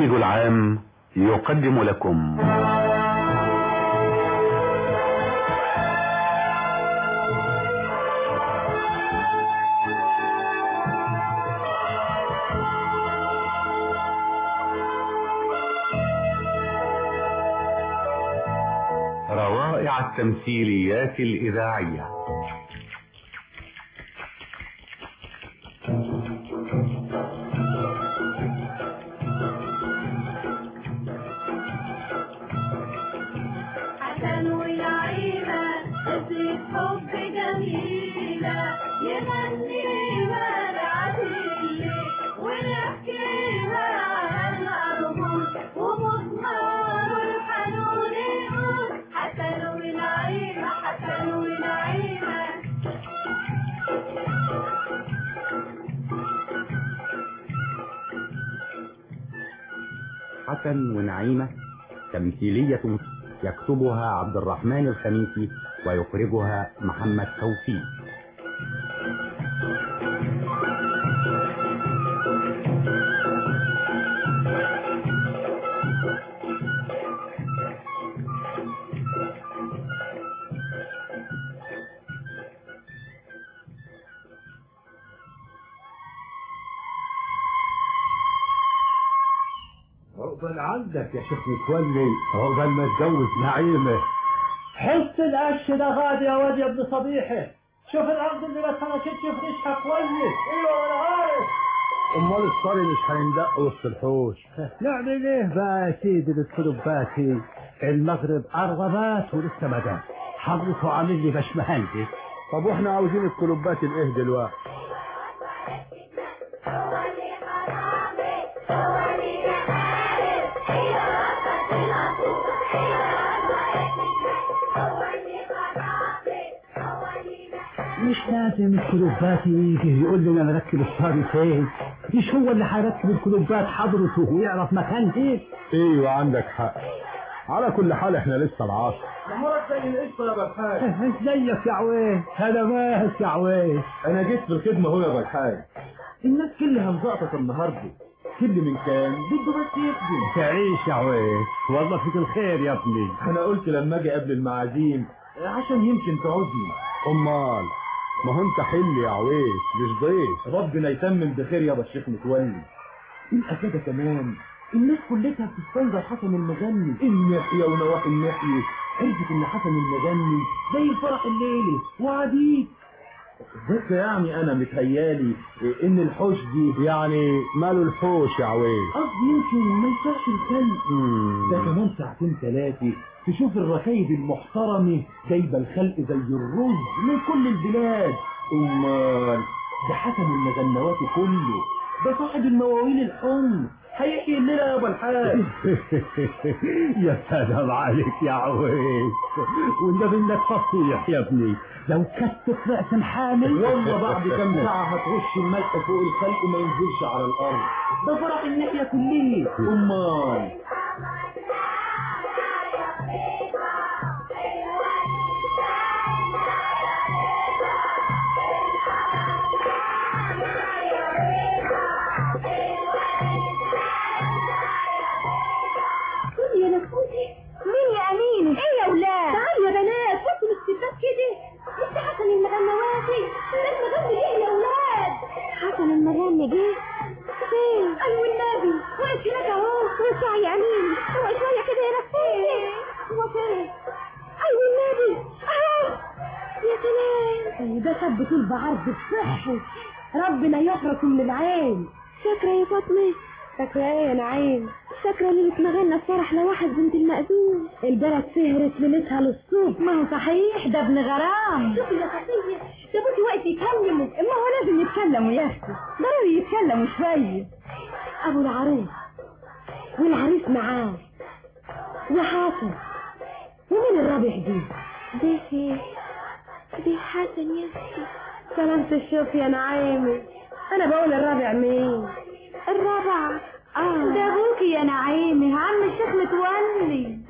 البرنامج العام يقدم لكم روائع التمثيليات الإذاعية حسن ولعيبة قصة حب جميلة يغنيها العسيل ونحكيها على الأرجل ومضمار الحنون يقول حسن ولعيبة حسن ولعيبة حسن ونعيمة تمثيلية يكتبها عبد الرحمن الخميسي ويخرجها محمد توفيق عقبال عندك يا شيخ متولي عقبال ما اتجوز نعيمة حس القش ده غادي يا واد يا ابن صبيحي شوف الارض اللي ما اتفرشتش فرشها كويس ايوه انا عارف امال الصاري مش هيندق وسط الحوش نعمل ايه بقى يا سيدي بالكلوباتي المغرب قربات ولسه ما جاش حضرته عامل لي باشمهندس طب واحنا عاوزين الكلوبات الايه دلوقتي مش لازم الكلوبات يجي يقول لنا نركب الصاري فين مش هو اللي هيركب الكلوبات حضرته ويعرف مكان ايه ايوه عندك حق على كل حال احنا لسه العصر امورك زي القشطه يا بالحاج ازيك يا عويس انا ماهك يا عويس انا جيت في الخدمه اهو يا بالحاج الناس كلها مزقطط النهارده كل من كان بده بس يخدم تعيش يا عويس والله فيك الخير يا ابني انا قلت لما اجي قبل المعازيم عشان يمكن تعوزني امال ما هو انت حل يا عويس مش ضيف ربنا يتمم بخير يا الشيخ متولي يبقى كده كمان الناس كلها بتستنظر حسن المغني الناحية ونواحي الناحية عرفت ان حسن المغني زي الفرح الليلي وعديد بس يعني انا متهيالي ان الحوش دي يعني ماله الحوش يا عويس قصدي يمكن ما ينفعش الكلب ده كمان ساعتين ثلاثة تشوف الركايب المحترمة جايبة الخلق زي الرز من كل البلاد امال ده حسن المغنوات كله ده صاحب المواويل الحمر هيحيي الليلة يا ابو الحاج يا سلام عليك يا عويس والنبي انك فصيح يا ابني لو كتت رأس حامل والله بعد كام ساعة هترش الملح فوق الخلق وما ينزلش على الأرض ده فرح الناحية كلها أمال يا نفوسي مين يا أمين ايه يا ولاد تعالوا يا بنات بصوا للستات كده لسه حسن المغنواتي ده المغني ايه يا ولاد حسن المغني جه فين ايوه النبي واقف هناك اهو وسع يا أمين هو شويه كده يا نفوسي هو فين ايوه النبي اهو يا سلام ده ثبت طول بعرض بصحه ربنا يفرك من العين فاكرة يا فاطمة فاكرة ايه يا نعيم فاكرة ليلة ما غنى فرح لواحد بنت المأذون البلد سهرت ليلتها للصبح ما هو صحيح ده ابن غرام شوفي يا صفية ده بصي وقت يتكلموا ما هو لازم يتكلموا يا اختي ضروري يتكلموا شوية ابو العروس والعريس معاه وحسن ومين الرابح دي؟ دي دي حسن يا اختي سلامة الشوف يا نعيمي انا بقول الرابع مين الرابع اه ده ابوكي يا نعيمي عم الشيخ متولي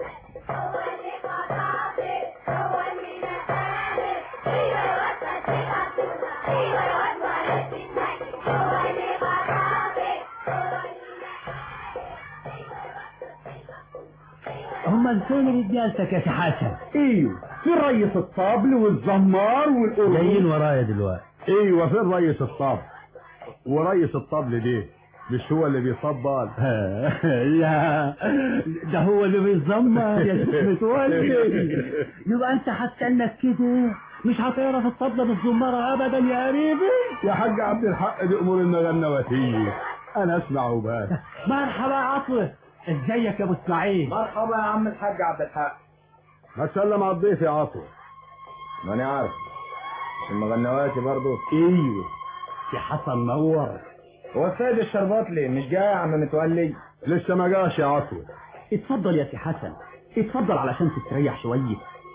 هم فين رجالتك يا سي حسن ايوه في ريس الطبل والزمار والقرود جايين ورايا دلوقتي ايوه فين ريس الطبل وريس الطبل دي مش هو اللي بيطبل لا ده هو اللي بيزمر يا شيخ متولي يبقى انت هتستنى كده مش هتعرف الطبلة بالزمارة ابدا يا قريبي يا حاج عبد الحق دي امور النغنواتيه انا اسمع وبس مرحبا يا عطوة ازيك يا ابو اسماعيل مرحبا يا عم الحاج عبد الحق هسلم على الضيف يا عطوة ماني عارف مش المغنواتي برضه ايوه يا حسن نور هو السيد الشرباطلي مش جاي يا عم متولي لسه ما جاش يا عطوة اتفضل يا سي حسن اتفضل علشان تستريح شوية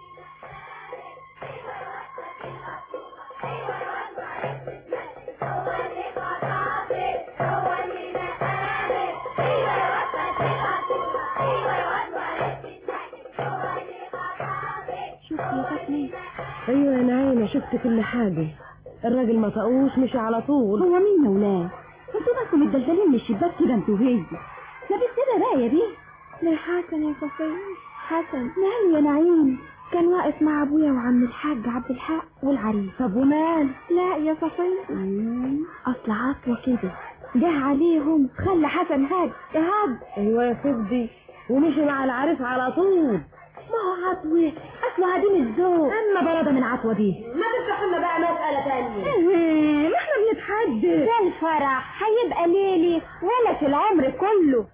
شفت يا فاطمة ايوه يا نعيمة شفت كل حاجة الراجل ما طقوش مشي على طول هو مين يا ولاد انتوا بس متدلدلين من الشباك كده انتوا وهي ما بالسيدة بقى يا بيه لا حسن يا صفية حسن ماله يا نعيم كان واقف مع ابويا وعم الحاج عبد الحق والعريس طب ومال لا يا صفية اصل عطوة كده جه عليهم خلى حسن هاد هاد ايوه يا صدي ومشي مع العريس على طول ما هو عطوة أصله عديم الذوق أما برادة من عطوة دي ما تفتح لنا بقى مسألة تانية إيه، ما احنا بنتحدث ده الفرح هيبقى ليلي ولا في العمر كله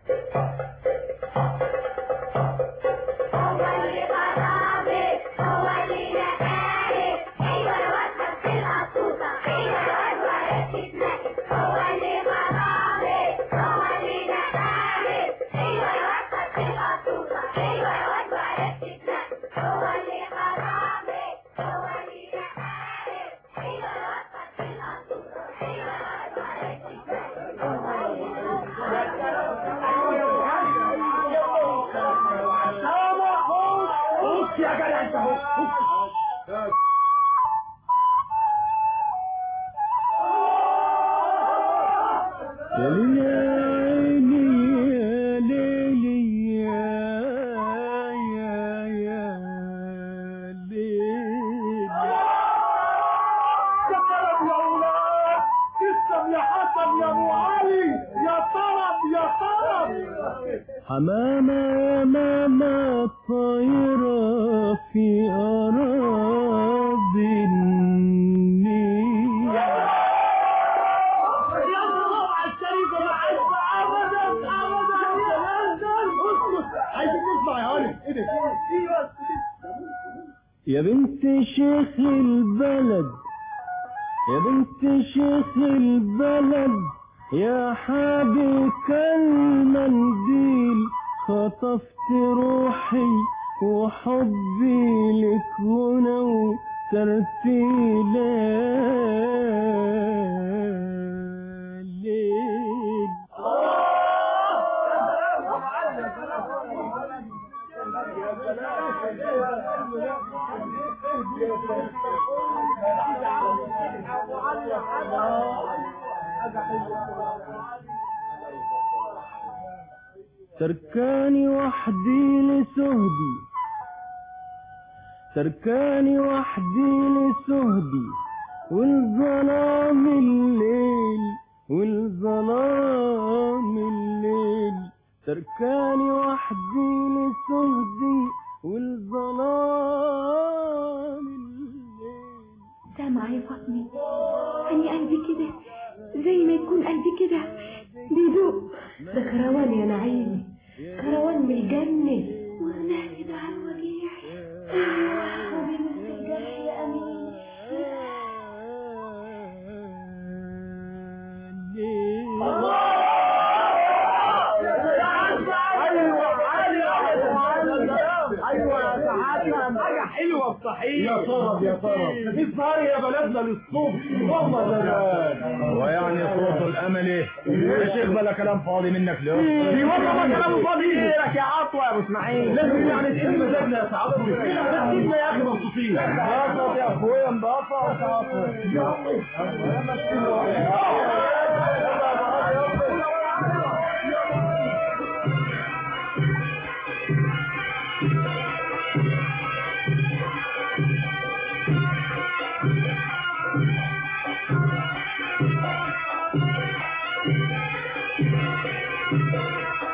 حمامة ماما طايرة في أراضي النيل يا بنت شيخ البلد يا بنت شيخ البلد يا حابك المنديل خطفت روحي وحبي لك هنا وترتيلي تركاني وحدي لسهدي تركاني وحدي لسهدي والظلام الليل والظلام الليل تركاني وحدي لسهدي والظلام الليل سامع يا فاطمة أنا قلبي كده زي ما يكون قلبي كده بيدوق ده كروان يا نعيمي كروان من الجنة وأنا كده على الوجيع وبيمس الجرح يا أمين حلوة الصحيح يا طرب يا طرب في صار يا بلدنا للصوت هم زمان ويعني صوت الامل يا شيخ بلا كلام فاضي منك له في والله ما كلام فاضي لك يا عطوة يا ابو اسماعيل لازم يعني تقل مزاجنا يا سعادتك سيبنا يا اخي مبسوطين انبسط يا اخويا انبسط يا عطوة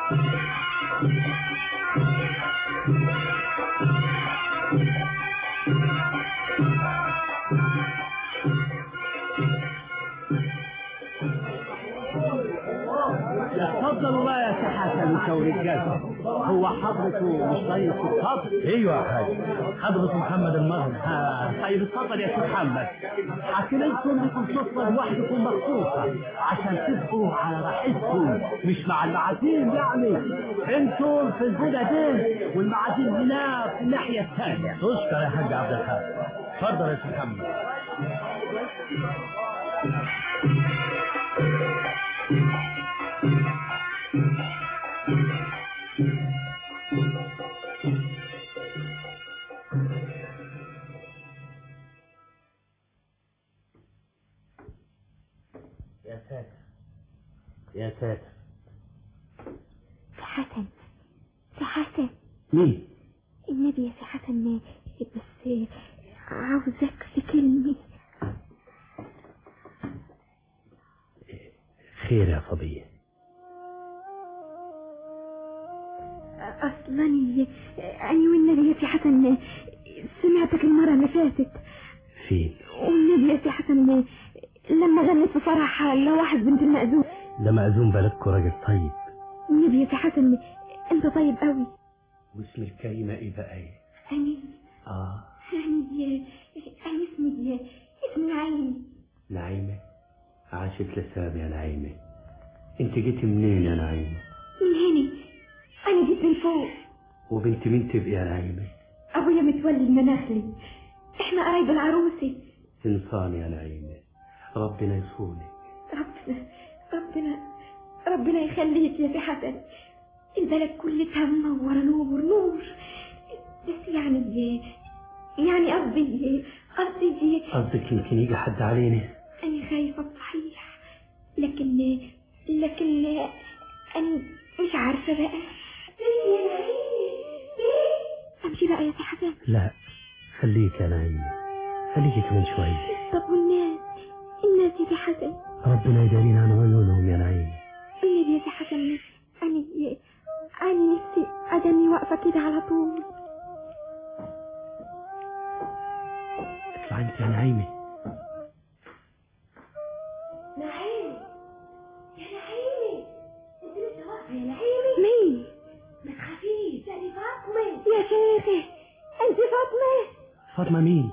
اتفضلوا بقى يا سي حسن وشاور الجزء هو حضرته مش طيب في الصبر ايوه يا حاج حضرة محمد المغرب آه، طيب اتفضل يا سي محمد حكي لكم لكم سفرة لوحدكم مخصوصة عشان تبقوا على راحتكم مش مع المعازيم يعني انتم في البوده دي والمعازيم هناك في الناحية الثانية تشكر يا حاج عبد الحق اتفضل يا سي محمد يا ساتر يا ساتر سي حسن سي حسن مين؟ النبي يا سي حسن بس عاوزك في كلمة خير يا صبية أصلا أني والنبي يا سي حسن سمعتك المرة اللي فاتت فين؟ والنبي يا سي حسن لما غنت في فرحها لواحد بنت المأذون ده مأذون بلدكم راجل طيب النبي يا سي حسن أنت طيب قوي واسم الكريمة ايه بقى ايه؟ أني اه أني أني اسمي اسمي عيني نعيمة عاشت لسام يا نعيمة انت جيتي منين يا نعيمة؟ من هنا أنا جيت من فوق وبنت مين تبقي يا نعيمة؟ أبويا متولي المناخلي إحنا قرايب العروسة انسان يا نعيمة ربنا يصونك ربنا ربنا ربنا يخليك يا سي حسن البلد كلها منورة نور نور بس يعني يعني قصدي قصدي قصدك يمكن يجي حد علينا أنا خايفة صحيح لكن لكن أنا مش عارفة بقى أمشي بقى يا سي حسن لا خليك يا نعيمة خليكي كمان شوية طب والناس الناس يا سي حسن ربنا يدارينا عن عيونهم يا نعيمة النبي يا سي حسن أنا أنا نفسي أدني واقفة كده على طول اطلع انت يا نعيمة نعيمي يا نعيمي انت لسه واقفه يا نعيمي مين ما تخافيش انا فاطمه يا شيخي انت فاطمه فاطمة مين؟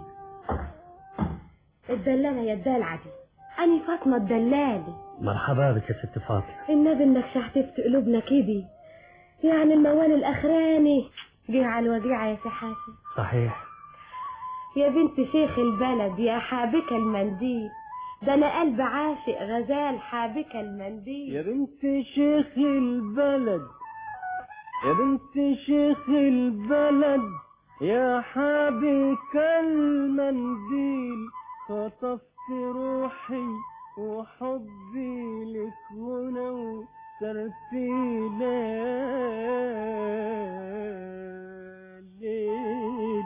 الدلالة يا الدلعة دي أنا فاطمة الدلالة مرحبا بك يا ست فاطمة النبي انك شحتفت قلوبنا كده يعني الموال الاخراني جه على الوديعة يا سي حسن صحيح يا بنت شيخ البلد يا حابك المنديل ده انا قلب عاشق غزال حابك المنديل يا بنت شيخ البلد يا بنت شيخ البلد يا حابك المنديل خطفت روحي وحبي لك هنا وترتيلة ليل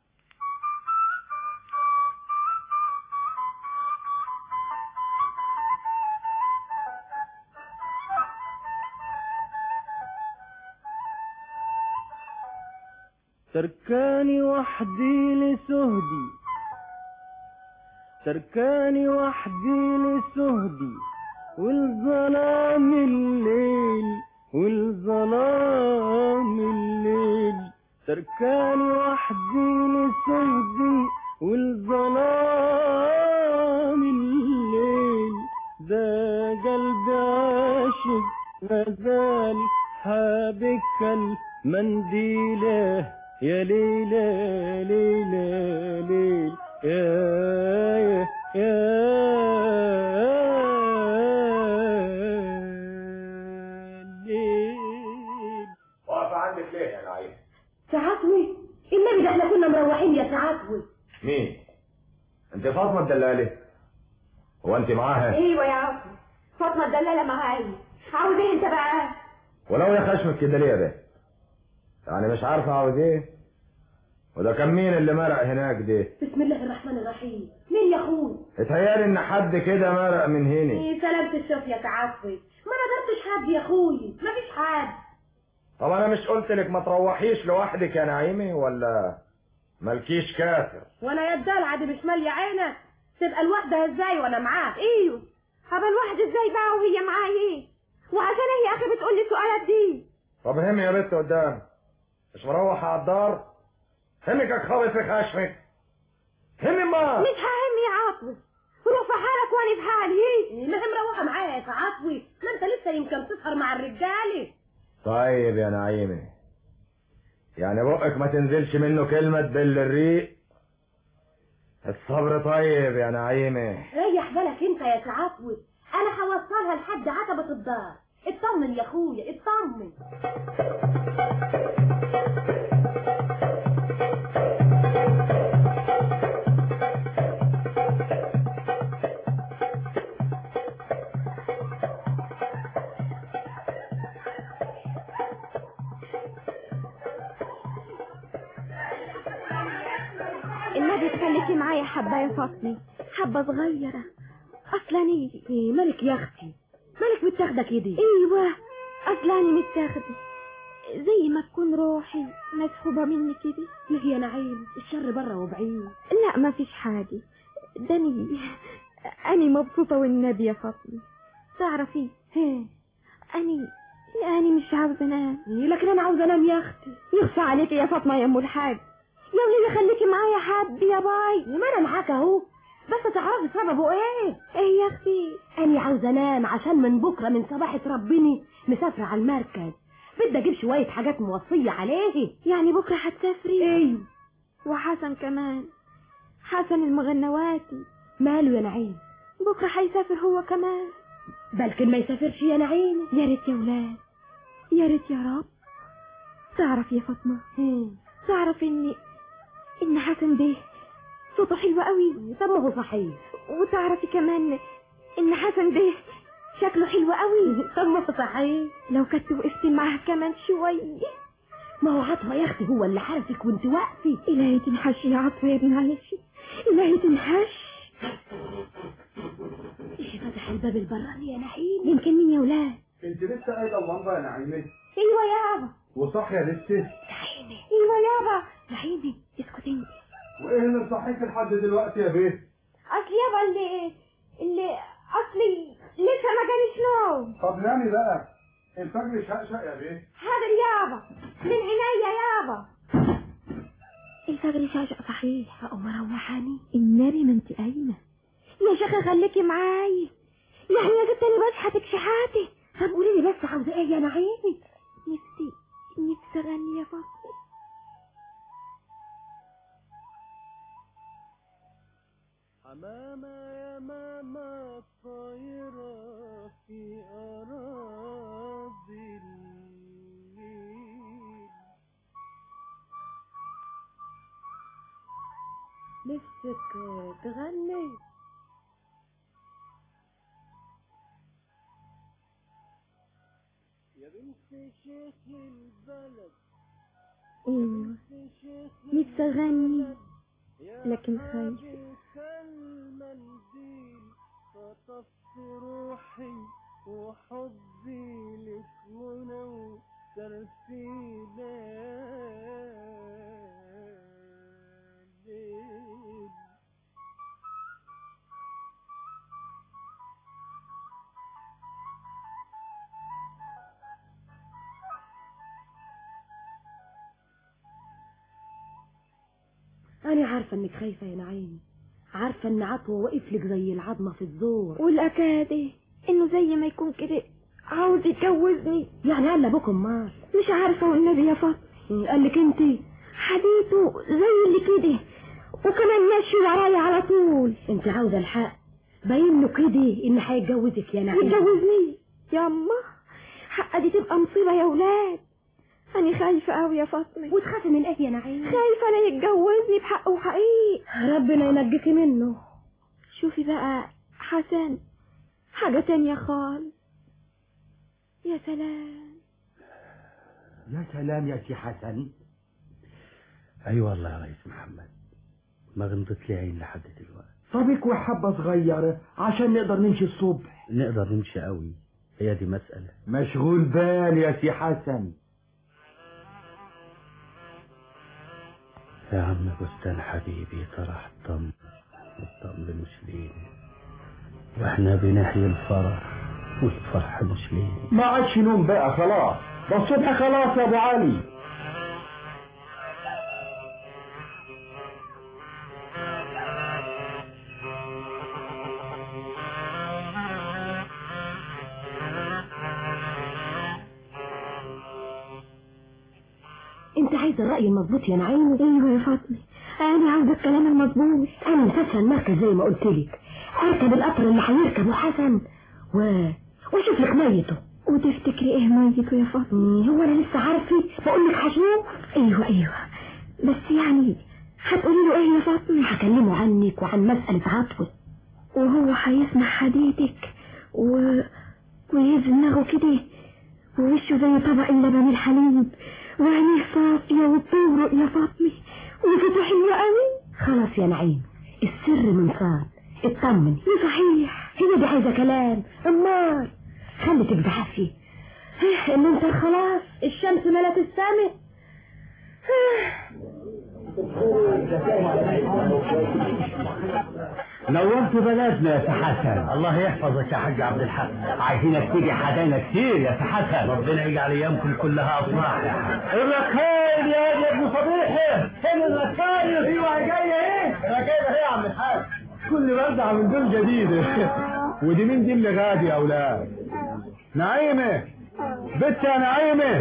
تركاني وحدي لسهدي تركاني وحدي لسهدي والظلام الليل والظلام الليل تركاني وحدي لسهدي والظلام الليل ده قلبي عاشق غزال حابك المنديله يا ليلى ليلى ليل يا يا ليل واقف عندك ليه يا نعيم؟ سعاتوي النبي ده احنا كنا مروحين يا سعاتوي مين؟ انت فاطمه الدلالي؟ هو انت معاها؟ ايوه يا عفو فاطمه الدلاله معايا عاوز ايه انت بقى ولو يا خشمك كده ليه ده؟ يعني مش عارفه عاوز ايه؟ وده كان مين اللي مرق هناك ده؟ بسم الله الرحمن الرحيم مين يا اخوي اتهيالي ان حد كده مرق من هنا ايه سلامة الشوف يا سعاتوي ما نظرتش حد يا اخوي ما فيش حد طب انا مش قلت لك ما تروحيش لوحدك يا نعيمه ولا مالكيش كافر وانا يا الدلع دي مش ماليه عينك تبقى لوحدها ازاي وانا معاك ايوه هبقى الواحد ازاي بقى وهي معايا ايه وعشان هي اخي بتقول لي السؤالات دي طب همي يا بنت قدام مش مروح على الدار همك خابط في خشمك همي ما مش ههم يا عاطف روح في حالك وانا في حالي ما هي مروحه معايا يا عطوي ما انت لسه يمكن تسهر مع الرجاله طيب يا نعيمه يعني بقك ما تنزلش منه كلمة تبل الريق الصبر طيب يا نعيمه ريح بالك انت يا سعاتوي انا هوصلها لحد عتبة الدار اطمن يا اخويا اطمن النبي تخليكي معايا حبة يا فاطمة حبة صغيرة اصلا ايه ايه مالك يا اختي مالك متاخده كده ايوه اصلا أنا متاخدة زي ما تكون روحي مسحوبة مني كده ليه يا نعيم الشر بره وبعيد لا ما فيش حاجة داني أني مبسوطة والنبي يا فاطمة تعرفي هي أني أني مش عاوزة أنام إيه، لكن انا عاوزه انام يا اختي يخفى عليكي يا فاطمة يا أم الحاج يا وليدي خليكي معايا حد يا باي ما انا معاك اهو بس تعرفي سببه ايه ايه يا اختي انا عاوزه انام عشان من بكره من صباحة ربنا مسافره على المركز بدي اجيب شويه حاجات موصيه عليه يعني بكرة هتسافري ايوه وحسن كمان حسن المغنواتي ماله يا نعيم بكرة هيسافر هو كمان بلكن ما يسافرش يا نعيم يا ريت يا ولاد يا ريت يا رب تعرف يا فاطمة تعرف ان ان حسن ده صوته حلو قوي طب ما هو صحيح وتعرفي كمان ان حسن ده شكله حلو قوي طب ما هو صحيح لو كنت وقفت معاه كمان شوية ما هو عطوة يا اختي هو اللي حرسك وانت واقفه إلهي تنحش يا عطوة يا ابن عايشة إلهي تنحش ايش فتح الباب البراني يا نعيم يمكن مين يا ولاد انت لسه قايله اللمبه يا نعيمه ايوه يابا وصاحيه لسه ايوه يابا نعيمي اسكت انت وايه اللي مصحيك لحد دلوقتي يا بيه اصل يابا اللي اللي اصلي لسه ما جاليش نوم طب نامي بقى الفجر شقشق يا بيه حاضر يابا من عينيا يابا الفجر شاشق صحيح اقوم اروحاني النبي ما انت قايمه يا شيخه خليكي معايا يعني يا جبت انا بشحتك شحاتي طب قولي لي بس عاوزه ايه يا نعيم نفسي نفسي اغني يا فاطمه حمامة يا ماما الطايرة في أراضي الليل نفسك تغني يا بنت شيخ البلد ايوه بنت شيخ نفسي اغني يا لكن خايفة. حبيب المنديل خطفت روحي وحبي لك ونو ترسيلة ليل انا عارفه انك خايفه يا نعيم عارفه ان عطوه واقف لك زي العظمه في الزور والاكاد انه زي ما يكون كده عاوز يتجوزني يعني قال لابوكم مار مش عارفه والنبي يا فاطمه قال لك انت حديته زي اللي كده وكمان ماشي ورايا على طول انت عاوزه الحق باين له كده ان هيتجوزك يا نعيم يتجوزني ياما حق دي تبقى مصيبه يا ولاد انا خايفه قوي يا فاطمه وتخافي من ايه يا نعيم خايفه لا يتجوزني بحق وحقيقي ربنا ينجيكي منه شوفي بقى حسن حاجه تانية خالص يا سلام يا سلام يا سي حسن اي والله يا ريس محمد ما غمضت لي عين لحد دلوقتي صبيك وحبة صغيرة عشان نقدر نمشي الصبح نقدر نمشي قوي هي دي مسألة مشغول بال يا سي حسن يا عم بستان حبيبي طرح الطم الطم مش لينا واحنا بنحيي الفرح والفرح مش لينا ما عادش نوم بقى خلاص ده الصبح خلاص يا ابو علي انت عايز الرأي المظبوط يا نعيم ايوه يا فاطمة انا عاوزة الكلام المظبوط انا مسافة المركز زي ما قلت لك اركب القطر اللي هيركبه حسن و... واشوف لك ميته وتفتكري ايه ميته يا فاطمة هو انا لسه عارفة بقول لك هشوف ايوه ايوه بس يعني هتقولي له ايه يا فاطمة هكلمه عنك وعن مسألة عطوة وهو هيسمع حديثك و... ويهز دماغه كده ووشه زي طبق اللبن الحليب وعينيه صافية وبتورق يا فاطمة وفتح حلوة قوي خلاص يا نعيم السر من صار اطمن صحيح هي دي عايزة كلام امال خلي تبقى فيه ان انت خلاص الشمس ملت السماء نورت بلدنا يا سي حسن الله يحفظك يا حاج عبد الحق عايزينك تيجي حدانا كتير يا سي حسن ربنا يجعل ايامكم كلها افراح يا حسن الركايل يا ابن صبيحي فين الركايل ايوه جايه ايه ركايل ايه يا عم الحاج كل بلدة من دول جديدة ودي مين دي اللي غادي يا اولاد نعيمة بنت يا نعيمة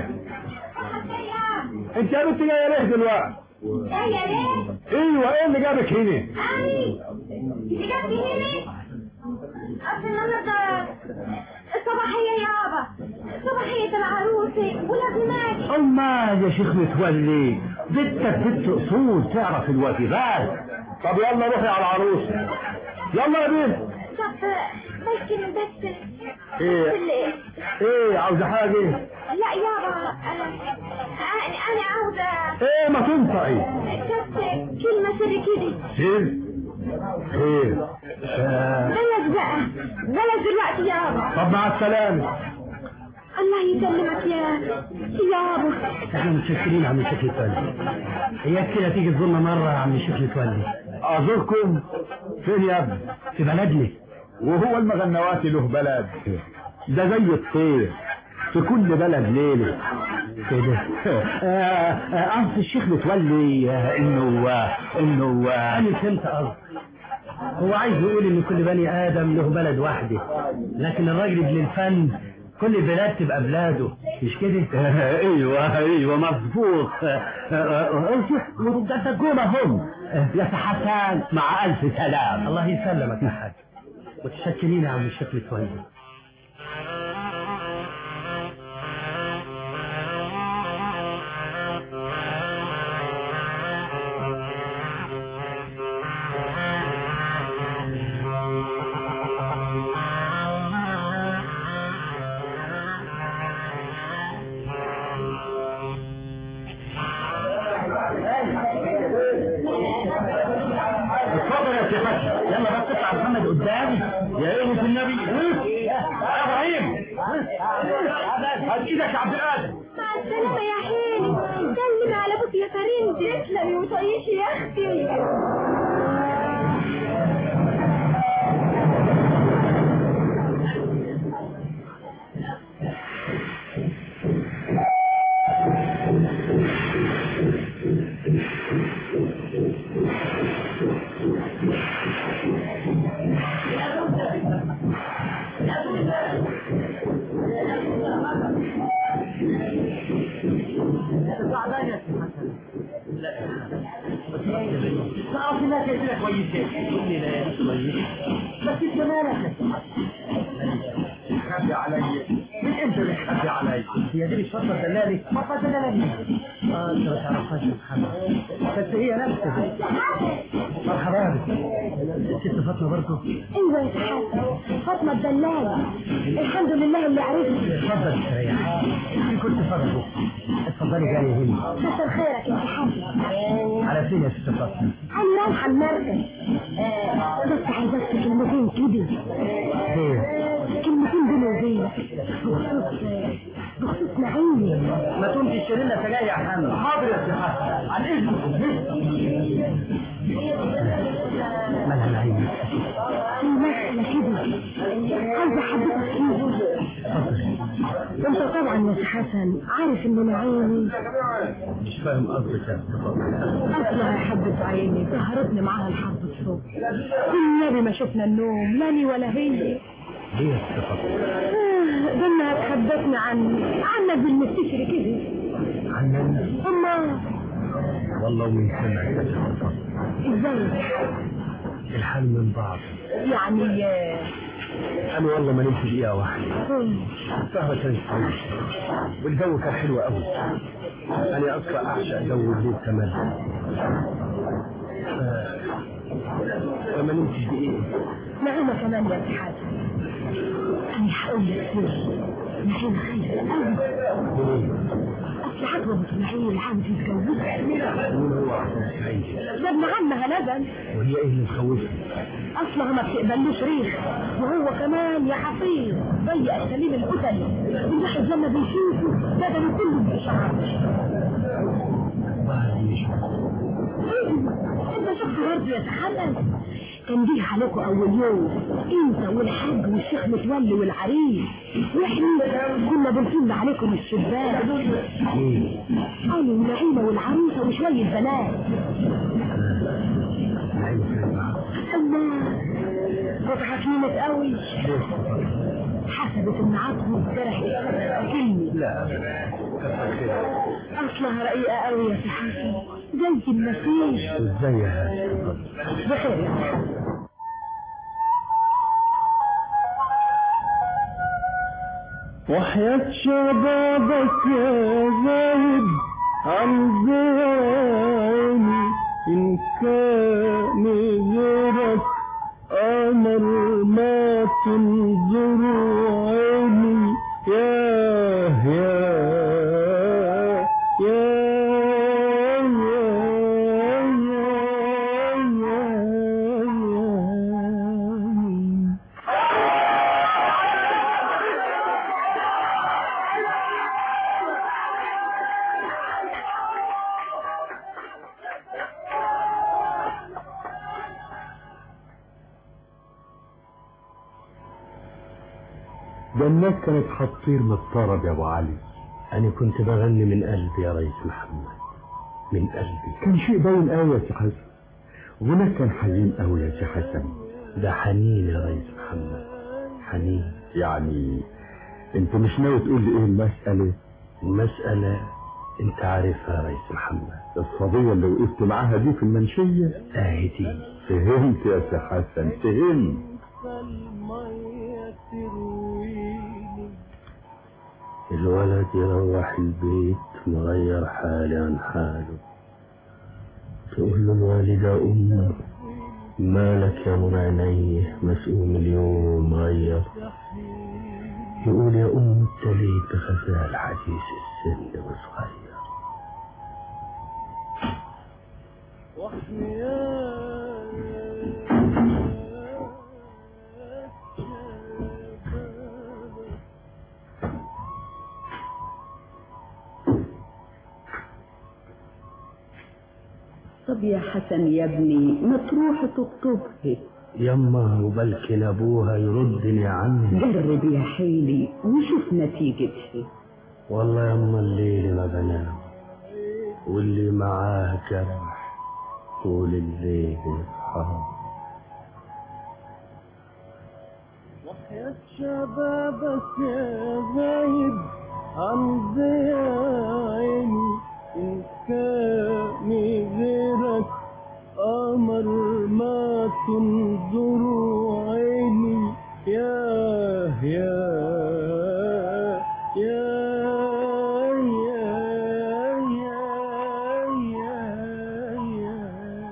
انت يا بنت جايه ليه دلوقتي جاية ليه؟ ايوه ايه اللي جابك هنا أمي اللي جت هنا أصل النهاردة الصباحية يابا صباحية العروسة ولازمات امال يا شيخ متولي بنتك بنت اصول تعرف الواجبات طب يلا روحي على العروسه يلا يا بنت طب ممكن بس ايه اللي- ايه عاوزه حاجه لا يابا أنا أنا أنا عاوزة ايه ما تنطقي بس كلمة سر كده سر خير آه. بلاش بقى بلاش دلوقتي يابا طب مع السلامه الله يسلمك يا يابا احنا متشكرين يا عم الشيخ متولي اياك كده تيجي تزورنا مره يا عم الشيخ متولي ازوركم فين يا ابني في بلدنا وهو المغنوات له بلد ده زي الطير في كل بلد ليله كده قصد الشيخ متولي آه، انه آه، انه انا فهمت قصد هو عايز يقول ان كل بني ادم له بلد واحده لكن الراجل ابن الفن كل بلاد تبقى بلاده مش كده ايوه ايوه مظبوط ده الجمعة هم يا سي حسن مع الف سلام الله يسلمك يا حاج متشكرين يا عم الشيخ متولي اتفضل يا سي حسن يلا بس اطلع محمد قدامي يا ايه في النبي يا ابراهيم هات ايدك يا عبد القادر مع السلامة يا حيلي سلم على ابوك يا فرنجي تسلمي وتعيشي يا اختي تعرف الناس كده كويسين تقول لي لا كويس بس انت مالك خبي علي من امتى بتخبي علي هي دي مش فاطمه دلالي فاطمه دلالي اه انت ما تعرفهاش يا محمد بس هي نفسها مرحبا بك ست فاطمه برضه ايوه يا حسن فاطمة الدلالة الحمد لله اللي عرفت اتفضل استريح في كنت فاضل اتفضلي جاي هنا كتر خيرك يا حسن على فين يا ست فاطمه انا رايحة المركز آه، بس عايزة بس كلمتين كده خير كلمتين بيني وبينك بخصوص بخصوص نعيمي ما تقوم تشتري لنا سجاير يا حمد حاضر يا سي حسن عن اذنكم مالها نعيم في مسألة كده عايزة حضرتك فيه انت طبعا يا سي حسن عارف ان نعيمي مش فاهم قصدك يا اصلها يا حبة عيني سهرتني معاها لحد الصبح النبي ما شفنا النوم لا لي ولا هي ليه يا استفاضل آه، ده انها تحدثنا عن عنك بالمستشري كده عننا اما والله ومن سمع يا استفاضل ازاي الحال من بعض يعني آه، انا والله ما نمت دقيقه واحده مم. السهرة كانت كويسة والجو كان حلو قوي أنا أصلا أعشق جو الليل كمان ف- فما نمتش دقيقة نعيمة كمان يا سي حسن انا هقول لك سر نعيمة خايفة قوي منين؟ اصل عجبة اسماعيل عاوز يتجوزها مين هو أحسن سعيد؟ ده ابن عمها لبن وهي إيه اللي مخوفها؟ اصلها ما بتقبلوش ريح وهو كمان يا حفيظ ضيق السليم القتلي الواحد لما بيشوفه بدنه كله بيشعر والله مش انت شفت برضه يا حسن كان جه عليكم اول يوم انت والحاج والشيخ متولي والعريس واحنا كنا بنطل عليكم الشباك ليه؟ انا ونعيمه والعروسه وشويه بنات نعيم كانت معاك الله قطعت منك قوي ليه استفاضل؟ حسبت ان عطفه فرح كلمه لا أبدا كتر خيرك اصلها رقيقه قوي يا سي حسن زي المسيح وإزاي يا استفاضل؟ بخير يا سي حسن وحياة شبابك يا زاهد عن عيني إن كان غيرك أمر ما تنظر عيني يا يا يا يا ده الناس كانت هتطير من الطرب يا ابو علي انا كنت بغني من قلبي يا ريس محمد من قلبي كان شيء باين قوي يا سي حسن وهناك كان حزين قوي يا سي حسن ده حنين يا ريس محمد حنين يعني انت مش ناوي تقول لي ايه المسألة المسألة انت عارفها يا ريس محمد الصبية اللي وقفت معاها دي في المنشية اهي دي فهمت يا سي حسن فهمت المية ترويني الولد يروح البيت مغير حالي عن حاله تقول له الوالدة أمه مالك يا نور عينيه مسؤول اليوم غير يقول يا أم ابتليت بغزال حديث السن وصغير طب يا حسن يا ابني ما تروح تطبخي يما وبلكن أبوها يردني عني جرب يا حيلي وشوف نتيجتها والله يما الليل ما بنام واللي معاه جرح طول الليل يصحى وحياة شبابك يا زايد عن عيني إن كان غيرك أمر ما تنظر عيني يا يا يا يا يا يا يا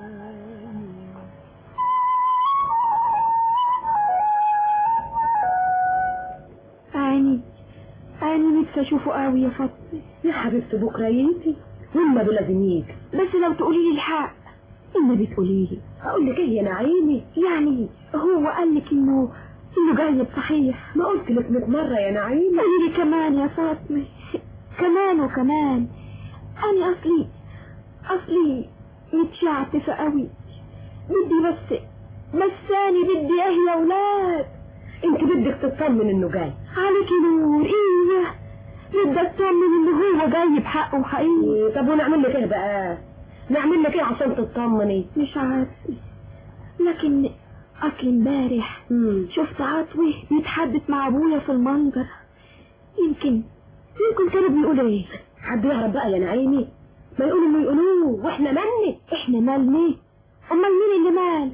عيني عيني نفسي اشوفه قوي يا فاطمه يا حبيبتي بكرة يجي والنبي لازم يجي بس لو تقولي لي الحق النبي تقولي لي هقول لك ايه يا نعيمي يعني هو قال لك انه انه جايب صحيح ما قلت لك 100 مرة يا نعيم قولي كمان يا فاطمة كمان وكمان أنا أصلي أصلي متشعتفة قوي بدي بس بس أنا بدي إيه يا ولاد انت بدك تطمن انه جاي عليك نور إيه بدي أطمن إنه هو جاي بحقه وحقيقي إيه، طب ونعمل لك ايه بقى نعمل لك ايه عشان تطمني مش عارفة لكن أصل امبارح مم. شفت عطوة بيتحدث مع أبويا في المنظر يمكن يمكن كانوا بيقولوا إيه حد يعرف بقى يا نعيمي ما يقولوا انه يقولوه واحنا مالنا إحنا مالنا أمال مين اللي مال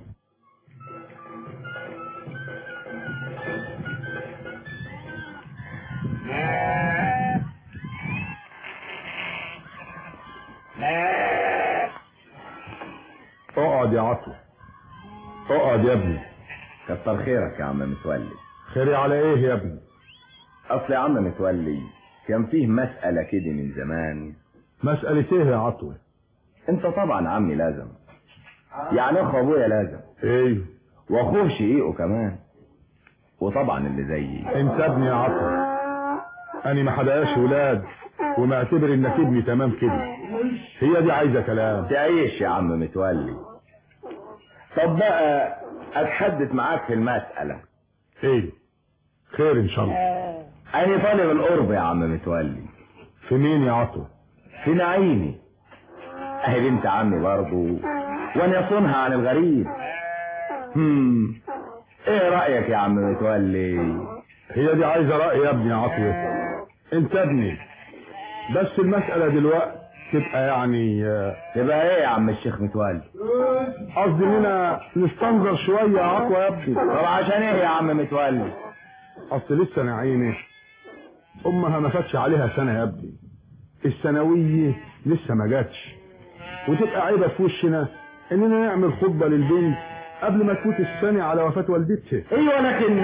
اقعد يا عطوة اقعد يا ابني كتر خيرك يا عم متولي خيري على ايه يا ابني اصل يا عم متولي كان فيه مسألة كده من زمان مسألة ايه يا عطوة انت طبعا عمي لازم يعني اخو ابويا لازم ايه واخوه شقيقه كمان وطبعا اللي زيي انت ابني يا عطوة انا ما حداش ولاد ومعتبر انك ابني تمام كده هي دي عايزة كلام تعيش يا عم متولي طب بقى اتحدث معاك في المسألة ايه خير ان شاء الله انا طالب القرب يا عم متولي في مين يا عطوة في نعيمي اهي بنت عمي برضه وانا يصونها عن الغريب هم ايه رأيك يا عم متولي هي دي عايزة رأي يا ابني يا عطوة انت ابني بس المسألة دلوقتي تبقى يعني آه، تبقى ايه يا عم الشيخ متولي قصدي اننا نستنظر شوية يا عطوة يا ابني طب عشان ايه يا عم متولي اصل لسه نعيمة امها ما فاتش عليها سنة يا ابني الثانوية لسه ما جاتش وتبقى عيبة في وشنا اننا نعمل خطبة للبنت قبل ما تفوت السنة على وفاة والدتها ايوه لكن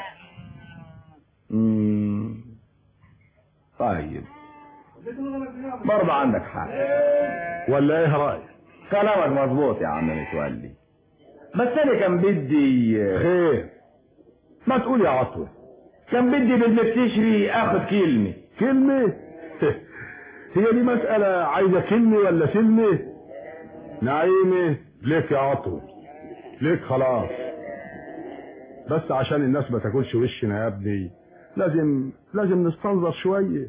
مم. طيب برضه عندك حق ولا ايه رأيك كلامك مظبوط يا عم متولي بس انا كان بدي خير ما تقول يا عطوة كان بدي بالمكتشري اخد كلمة كلمة هي دي مسألة عايزة كلمة ولا سلمة نعيمة ليك يا عطوة ليك خلاص بس عشان الناس ما تاكلش وشنا يا ابني لازم لازم نستنظر شوية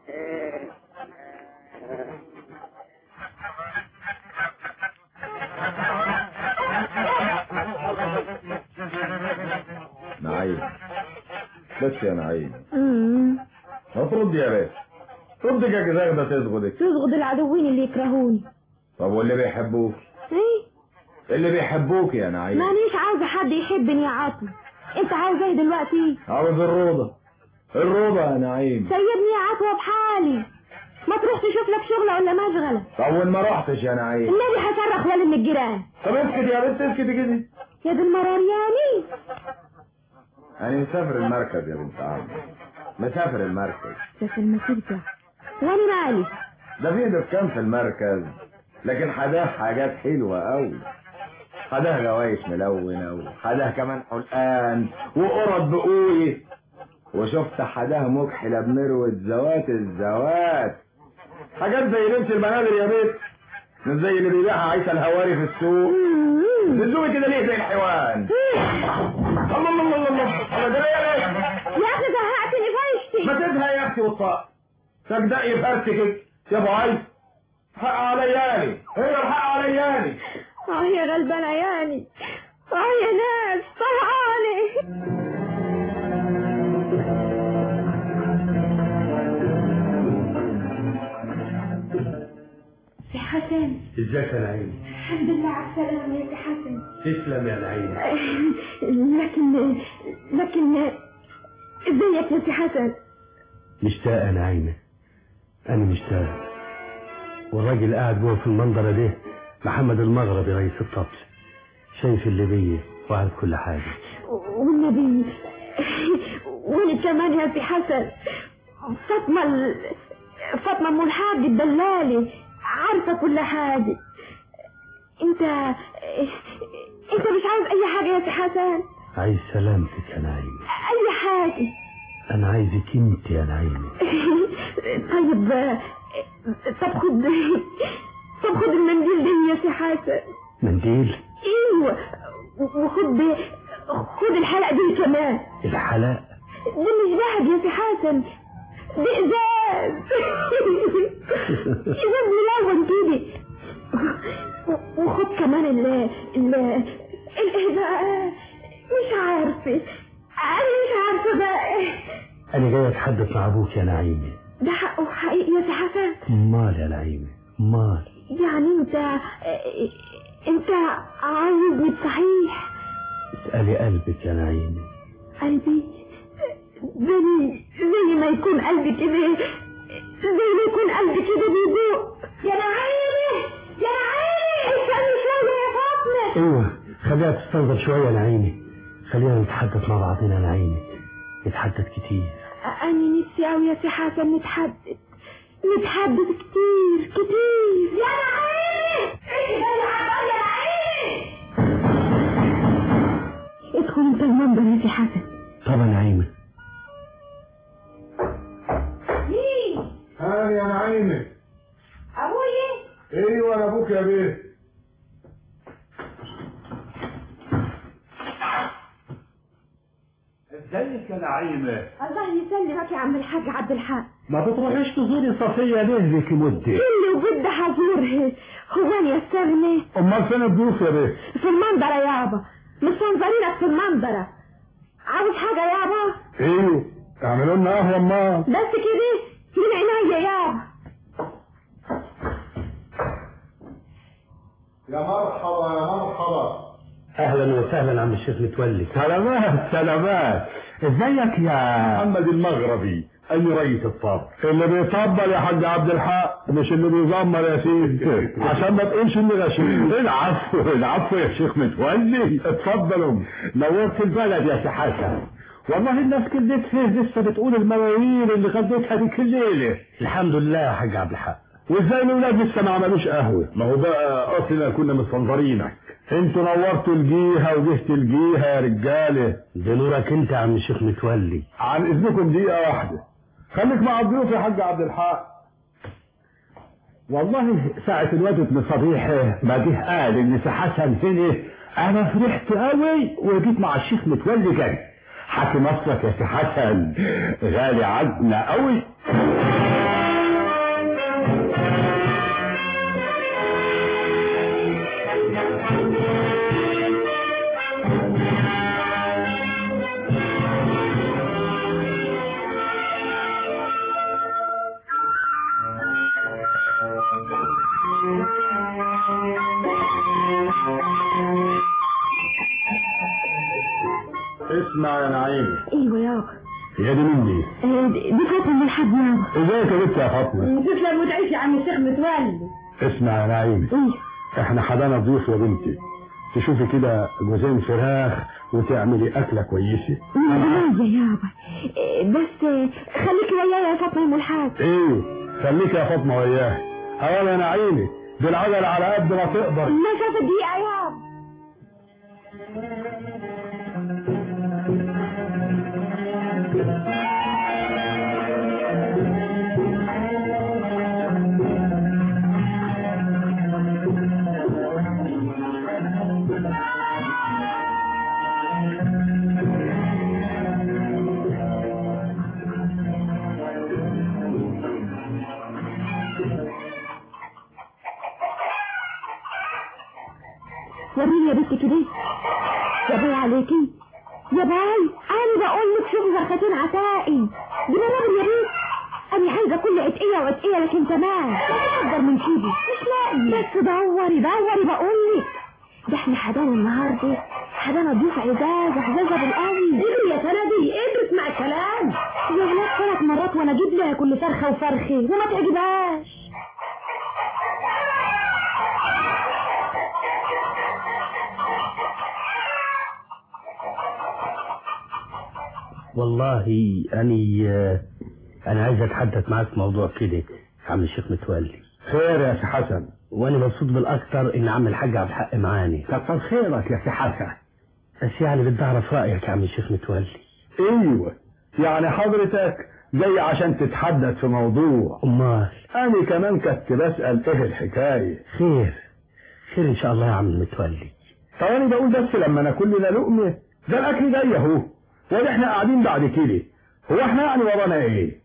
نعيم بس يا نعيم امم ما ترد يا باشا ردك يا جزاك ده تزغدك تزغد العدوين اللي يكرهوني طب واللي بيحبوك ايه اللي بيحبوك يا نعيم مانيش عاوزة حد يحبني يا عطوة انت عاوز ايه دلوقتي عاوز الروضة الروضة يا نعيم سيبني يا عطوة بحالي ما تروح تشوف لك شغلة ولا مشغلة طب وين ما رحتش يا نعيم النبي هصرخ ولا من الجيران طب اسكت يا بنت اسكت كده يا دي المرار يعني انا مسافر المركز يا بنت عمي مسافر المركز ده في المسيرة وانا مالي ده في دكان في المركز لكن حداه حاجات حلوة قوي حداه جوايش ملونة وحداه كمان حلقان وقرط بقوي وشفت حداه مكحلة بمروة زوات الزوات حاجات زي لبس البنادر يا بيت مش زي اللي بيبيعها عيسى الهواري في السوق بتزوي كده ليه زي الحيوان الله الله الله الله الله ده ليه يا اخي زهقتني فايشتي ما تزهق يا اختي والطاق تجدقي فرتك يا ابو عايز حق علياني هي الحق علياني اه يا غلبانة يعني اه يا ناس طلعاني سي حسن ازيك يا نعيم الحمد لله على السلامة يا سي حسن تسلم يا نعيم لكن لكن ازيك يا سي حسن مشتاق يا نعيمة أنا مشتاق والراجل قاعد جوه في المنظرة دي محمد المغربي رئيس الطبس شايف اللي بيه وعارف كل حاجة والنبي وانا كمان يا سي حسن فاطمة ال... فاطمة ام الحاج الدلالي عارفة كل حاجة انت انت مش عاوز اي حاجة يا سي حسن عايز سلامتك يا نعيم اي حاجة انا عايزك انت يا نعيمة طيب آه، طب خد طب خد المنديل ده يا سي حسن منديل ايوه وخد خد الحلقة دي كمان الحلاق ده مش ذهب يا سي حسن ده ازاز ازاز ملون كده وخد كمان ال ال الايه بقى مش عارفه انا مش عارفه بقى انا جاي اتحدث مع ابوك يا نعيمة ده حقه حقيقي يا سي حسن مال يا نعيمة مال يعني انت انت عايزني بصحيح اسألي قلبك يا نعيمة قلبي زي زي ما يكون قلبي كده زي ما يكون قلبي كده بيدوق يا نعيمة يا نعيمة استني شوية يا فاطمة ايوه خليها تستنظر شوية يا نعيمة خلينا نتحدث مع بعضنا يا نعيمة نتحدث كتير أنا نفسي أوي يا سي حسن نتحدث نتحدث كتير كتير يا نعيمة ايش ده يا نعيمة ادخل انت المنبر يا سي حسن طبعا نعيمة مين ها يا نعيمة أبويا ايوه انا ابوك يا بيه ازيك يا نعيمة الله يسلمك يا عم الحاج عبد الحق ما بتروحيش تزوري صفية ليه ذيك مدة اللي وجد حزورها هو انا يستغني امال فين الضيوف يا بيه في المنظرة يابا مستنظرينك في المنظرة عاوز حاجة يابا ايوه اعملوا لنا قهوه امال بس كده من عينيا يابا يا مرحبا يا مرحبا اهلا وسهلا عم الشيخ متولي سلامات سلامات ازيك يا محمد المغربي اي رئيس الطابع اللي بيطبل يا حاج عبد الحق مش اللي بيزمر يا سيدي عشان ما تقولش اني غشيم العفو العفو يا شيخ متولي اتفضلوا نورت البلد يا سي حسن والله الناس كلت فيه لسه بتقول المواويل اللي غديتها دي كل ليله الحمد لله يا حاج عبد الحق وازاي الاولاد لسه ما عملوش قهوه ما هو بقى اصلا كنا مستنظرينك انتوا نورتوا الجيهه وجهت الجيهه يا رجاله ده نورك انت يا عم الشيخ متولي عن اذنكم دقيقه واحده خليك مع الضيوف يا حاج عبد الحق والله ساعة الواد ابن صبيح ما جه قال ان سي حسن هنا انا فرحت قوي وجيت مع الشيخ متولي جري حكي مصرك يا سي حسن غالي عنا قوي اسمع يا نعيم ايوه يابا هي دي مني آه، دي دي فاطمة من الحاج يابا ازيك يا بنت يا فاطمه تسلم وتعيش يا عم الشيخ متولي اسمع يا نعيم ايوه احنا حضانا ضيوف يا بنتي تشوفي كده جوزين فراخ وتعملي اكله كويسه عايزة يابا آه، بس آه، خليكي ويايا يا فاطمة من الحاج ايه خليك يا فاطمه وياه اولا يا نعيمي بالعجل على قد ما تقدر مسافة دقيقة يابا وريني يا بنت كده يا باي عليكي يا باي انا بقول لك شوفي فرختين عتائي دي منابر يا بنت انا عايزه كل اتقيه واتقيه لكن تمام لا اكبر من كده مش لاقي بس دوري دوري بقول لك ده احنا حدانا النهارده حدانا ضيوف عزاز وحزازه بالقوي اجري يا سندي اجري اسمع الكلام يا ولاد ثلاث مرات وانا اجيب لها كل فرخه وفرخه وما تعجبهاش والله اني انا عايز اتحدث معاك في موضوع كده يا عم الشيخ متولي خير يا سي حسن وانا مبسوط بالاكتر ان عم الحاج عبد الحق معاني كتر خيرك يا سي حسن بس يعني بدي اعرف رايك يا عم الشيخ متولي ايوه يعني حضرتك جاي عشان تتحدث في موضوع امال انا كمان كنت بسأل ايه الحكاية خير خير ان شاء الله يا عم متولي طب انا بقول بس لما ناكل لنا لقمة ده الاكل جاي اهو ولا احنا قاعدين بعد كده هو احنا يعني ورانا ايه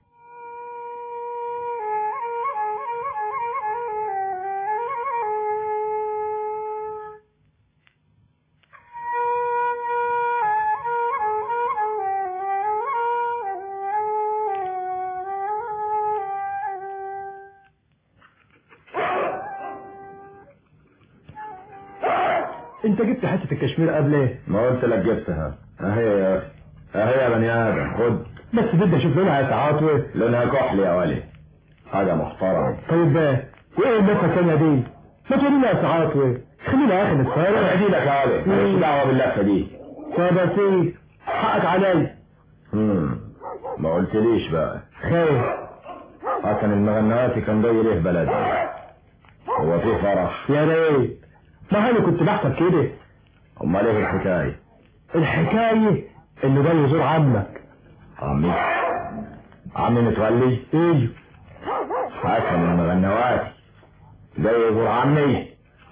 انت جبت حتة الكشمير قبل ايه ما قلت لك جبتها اهي يا اخي اهي يا بني ادم خد بس بدي اشوف لونها يا سعاد لونها كحل يا ولي حاجة محترمة طيب بقى وايه اللفه الثانيه دي ما تقولي لي يا سعاد خلينا اخر السؤال ادي لك يا ولي ماليش دعوة باللفة دي طيب يا سيدي حقك عليا مم. ما قلتليش بقى خير حسن المغنواتي كان جاي ليه بلدنا هو في فرح يا ريت ما انا كنت بحسب كده امال ايه الحكاية الحكايه انه جاي يزور عمك عمي عمي متولي ايوه حسن المغنواتي جاي يزور عمي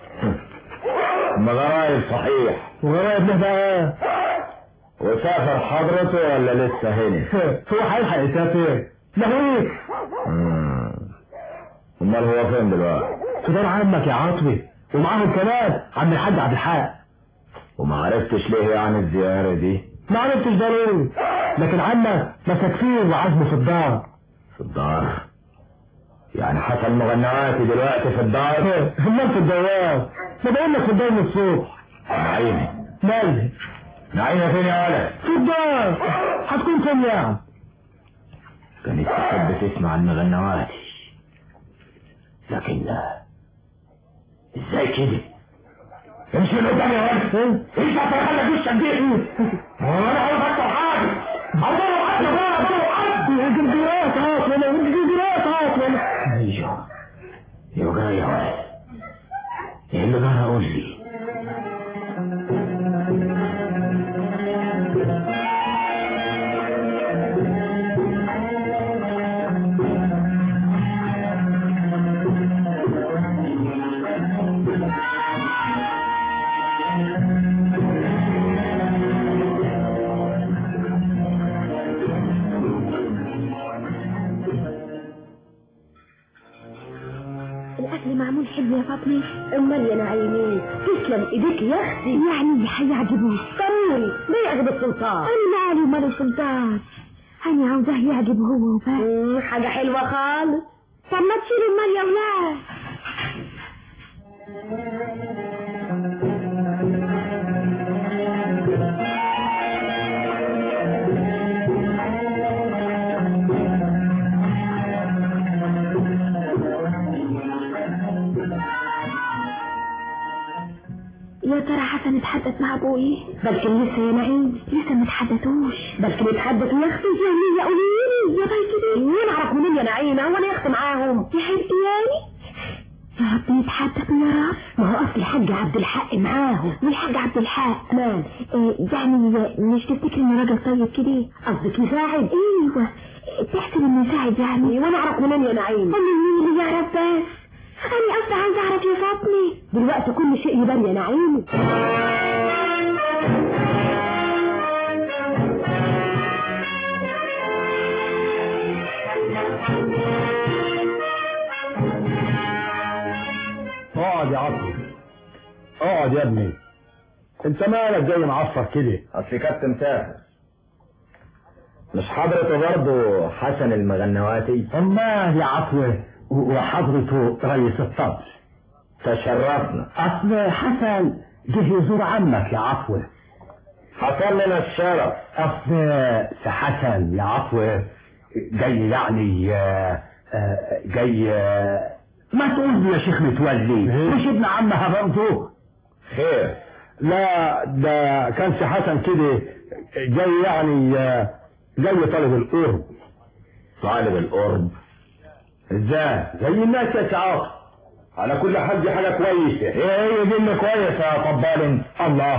مغرايب صحيح وغرايب له بقى وسافر حضرته ولا لسه هنا هو هيلحق يسافر لا ايه مم. امال هو فين دلوقتي في دار عمك يا عاطفي ومعاهم كمان عم الحاج عبد الحق وما عرفتش ليه يعني الزيارة دي ما عرفتش ضروري لكن عمك مسك فيه وعزمه في الدار في الدار يعني حسن مغنواتي دلوقتي في الدار امال في الدوار ما بقول لك في الدار من الصبح نعيمة مالي نعيمة فين يا ولد في الدار هتكون فين يعني كانت تحب تسمع المغنواتي لكن لا ازاي كده امشي من قدامي يا ولد ايش هتخلى وشك دي وانا عاوز اكتر حاجه عاوز حد بقى عاوز حد الجرجيرات هات ولا الجرجيرات هات ولا ايوه يا جاي يا ولد ايه اللي جرى قول لي الاكل معمول حلو يا فاطمه امال يا نعيمين تسلم ايديك يا اختي يعني هيعجبوه ضروري ما يعجب السلطان انا مالي ومال السلطان انا عاوزاه يعجب هو وبس حاجه حلوه خالص طب ما تشيلوا المال يا ولاد يا ترى حسن اتحدث مع ابوي بلكن لسه يا نعيم لسه ما اتحدثوش بلكن اتحدثوا يا اختي يعني يا قولي يا باي كده مين اعرف منين يا نعيم هو انا يا اختي معاهم يا حبيبتي يعني يا رب يتحدثوا يا رب ما هو اصل الحاج عبد الحق معاهم والحاج عبد الحق مال إيه يعني مش تفتكري انه راجل طيب كده قصدك يساعد ايوه تحسب انه يساعد يعني وانا اعرف منين يا نعيم امال مين اللي يعرف بس انا اصلا عايزه اعرف يا فاطمه دلوقتي كل شيء يبان يا نعيم اقعد يا عطي اقعد يا ابني انت مالك جاي معصر كده اصل كابتن مسافر مش حضرته برضه حسن المغنواتي الله يا عطوة وحضرته رئيس الطبل تشرفنا اصل حسن جه يزور عمك يا عطوة حصل لنا الشرف اصل سي حسن يا عطوة جاي يعني آه، آه، جاي آه، ما تقول لي يا شيخ متولي مش ابن عمها برضه خير لا ده كان سي حسن كده جاي يعني آه، جاي طالب القرب طالب القرب ازاي زي الناس يا سعاد على كل حال دي حاجه كويسه ايه هي دي اللي كويسه يا طبال انت الله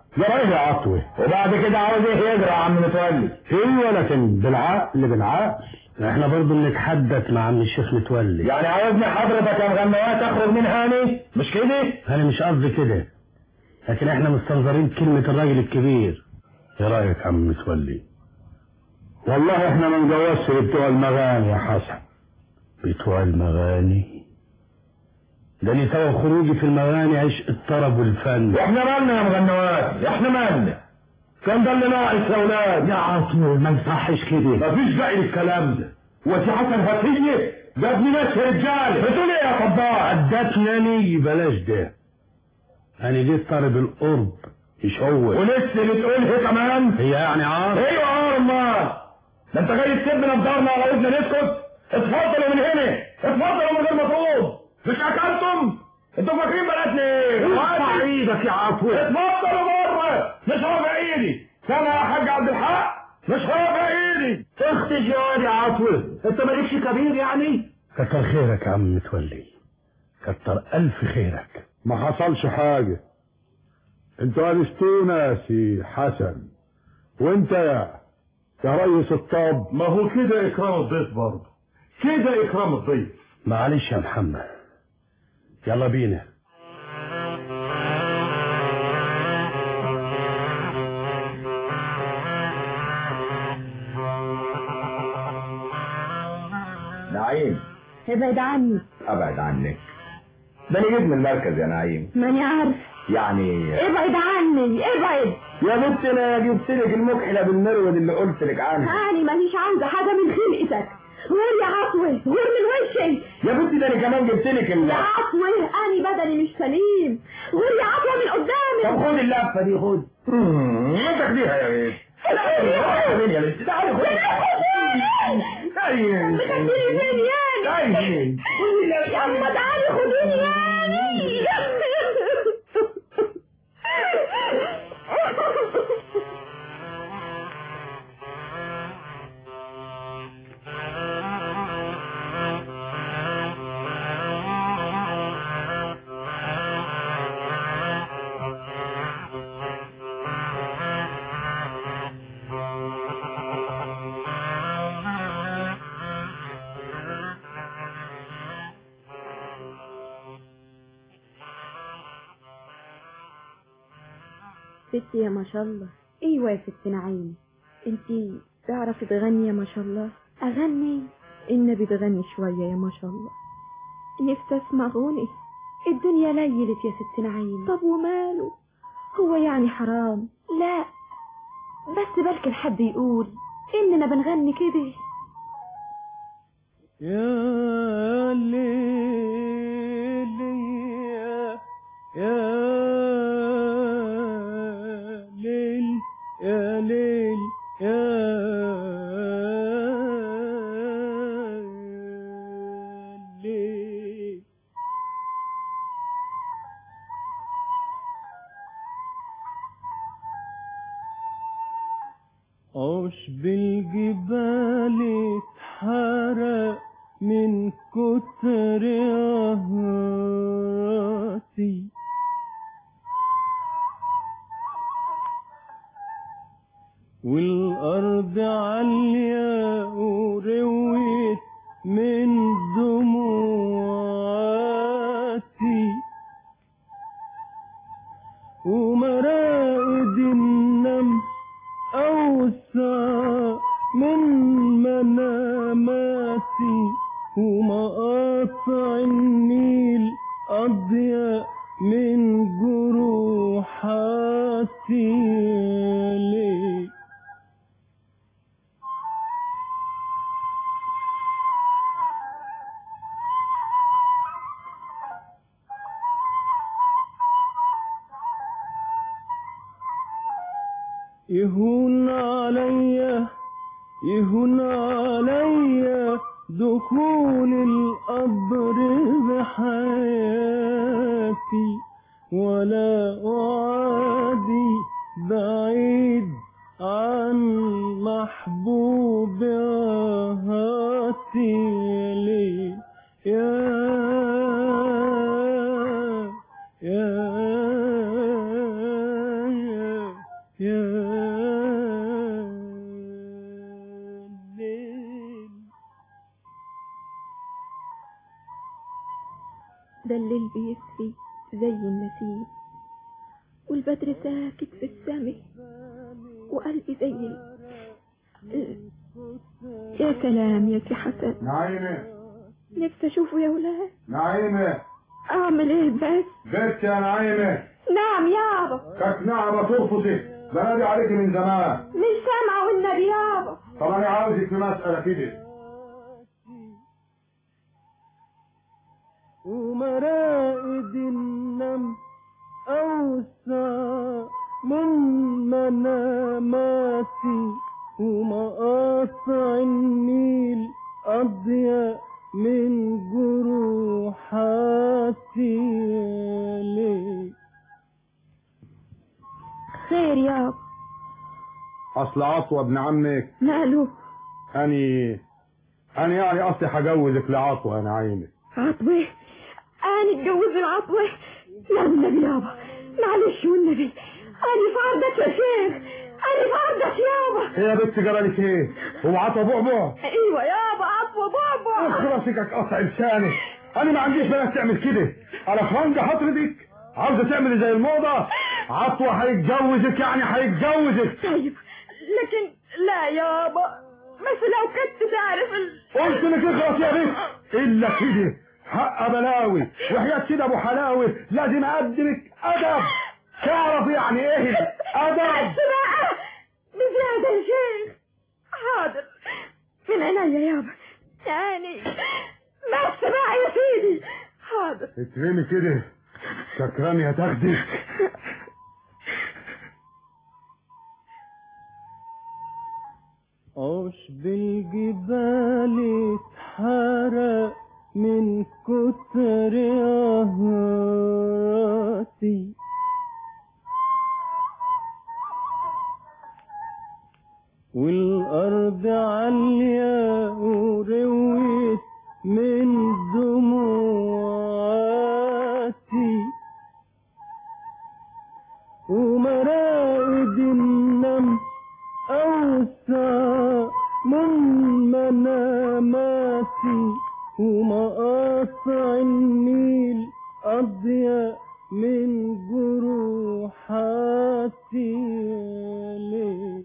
جرى ايه يا عطوة وبعد كده عاوز ايه يجرى يا عم متولي ايوه لكن بالعقل بالعقل احنا برضه بنتحدث مع عم الشيخ متولي يعني عاوزني حضرتك يا مغنوات اخرج من هاني مش كده انا مش قصدي كده لكن احنا مستنظرين كلمة الراجل الكبير ايه رأيك يا عم متولي والله احنا ما نجوزش بتوع المغاني يا حسن بتوع المغاني ده اللي سوى خروجي في المغاني عشق الطرب والفن واحنا مالنا يا مغنوات احنا مالنا كان ده اللي ناقص يا ولاد يا عطوة ما يصحش كده مفيش داعي للكلام ده وسي حسن هتيجي ده ابن ناس رجاله بتقول ايه يا طباع ادتني بلاش ده انا جيت طالب القرب مش هو ولسه بتقولها كمان هي يعني عار ايوه عار امال ده انت جاي تسيبنا في دارنا وعاوزنا نسكت اتفضلوا من هنا اتفضلوا من غير مطلوب مش اكلتم انتوا فاكرين بلدنا ايه ارفع ايدك يا عطوة اتفضلوا بره مش رافع ايدي سامع يا حاج عبد الحق مش رافع ايدي اختي جواد يا عطوة انت مالكش كبير يعني كتر خيرك يا عم متولي كتر الف خيرك ما حصلش حاجة انتوا انستونا يا سي حسن وانت يا يا ريس الطب ما هو كده اكرام الضيف برضه كده اكرام الضيف معلش يا محمد يلا بينا نعيم ابعد عني ابعد عنك ده انا جيت من المركز يا نعيم ماني عارف يعني ابعد عني ابعد يا بنت انا جبت لك المكحله بالمرود اللي قلت لك عنها هاني مانيش عاوزة حاجة من خلقتك غير يا عطوة غير من وشي يا بنتي ده انا كمان جبت لك ال يا عطوة أني بدني مش سليم غير يا عطوة من قدامي طب خد اللفه دي خد ما تاخديها يا بنت تعالي يا بنت تعالي خد تعالي مخبيني فين يعني تعالي يلا تعالي خدوني يعني ستي يا ما شاء الله ايوه يا ست نعيم انتي تعرفي تغني يا ما شاء الله اغني النبي تغني شويه يا ما شاء الله نفسي اسمع غني الدنيا ليلت يا ست نعيم طب وماله هو يعني حرام لا بس بلكي الحد يقول اننا بنغني كده يا ليل يا يا ليل يا ليل يا ليل عشب الجبال اتحرق من كتر قهرتي والأرض عالية ورويت من دموعاتي ومرائد النمل أوسع من مناماتي ومقاطع النيل أضيق من جروحاتي ليه يهون عليا يهون عليا دخول القبر بحياتي ولا أعادي بعيد عن محبوب هاتي لي يا يا يا ده الليل بيسري زي النسيم والبدر ساكت في السماء وقلبي زي ال... ال- يا سلام يا سي حسن نعيمة نفسي اشوفه يا ولاد نعيمة اعمل ايه بس بنت يا نعيمة نعم يابا كانت نعمة ترفضي بنادي عليك من زمان مش سامعة والنبي يابا طب انا عاوزك في مسألة كده ومرائد النم أوسع من مناماتي ومقاطع النيل أضيق من جروحاتي ليه خير يابا اصل عطوة ابن عمك ماله اني انا يعني اصلي هجوزك لعطوة يا نعيمة عطوة انا اتجوز العطوة لا والنبي يابا معلش والنبي انا في عرضك يا شيخ انا في عرضك يابا ايه يا بنت جرالك ايه هو عطوة بعبع ايوه يابا عطوة بابا خلاصك قطع لساني انا ما عنديش بنات تعمل كده على فرنجة حضرتك عاوزة تعملي زي الموضة عطوة هيتجوزك يعني هيتجوزك طيب لكن لا يابا بس لو كنت تعرف ال... قلت لك اخلص يا بنت الا كده حق بلاوي وحياة سيد ابو حلاوي لازم اقدمك ادب تعرف يعني ايه الادب بقى بزيادة يا شيخ حاضر من عينيا يابا يعني بس بقى يا سيدي حاضر اترمي كده سكراني هتاخدك عشب الجبال اتحرق من كتر قهراتي والأرض عالية ورويت من دموعاتي ومرائد النم أوسع من مناماتي ومقاطع النيل أضيق من جروحاتي ليه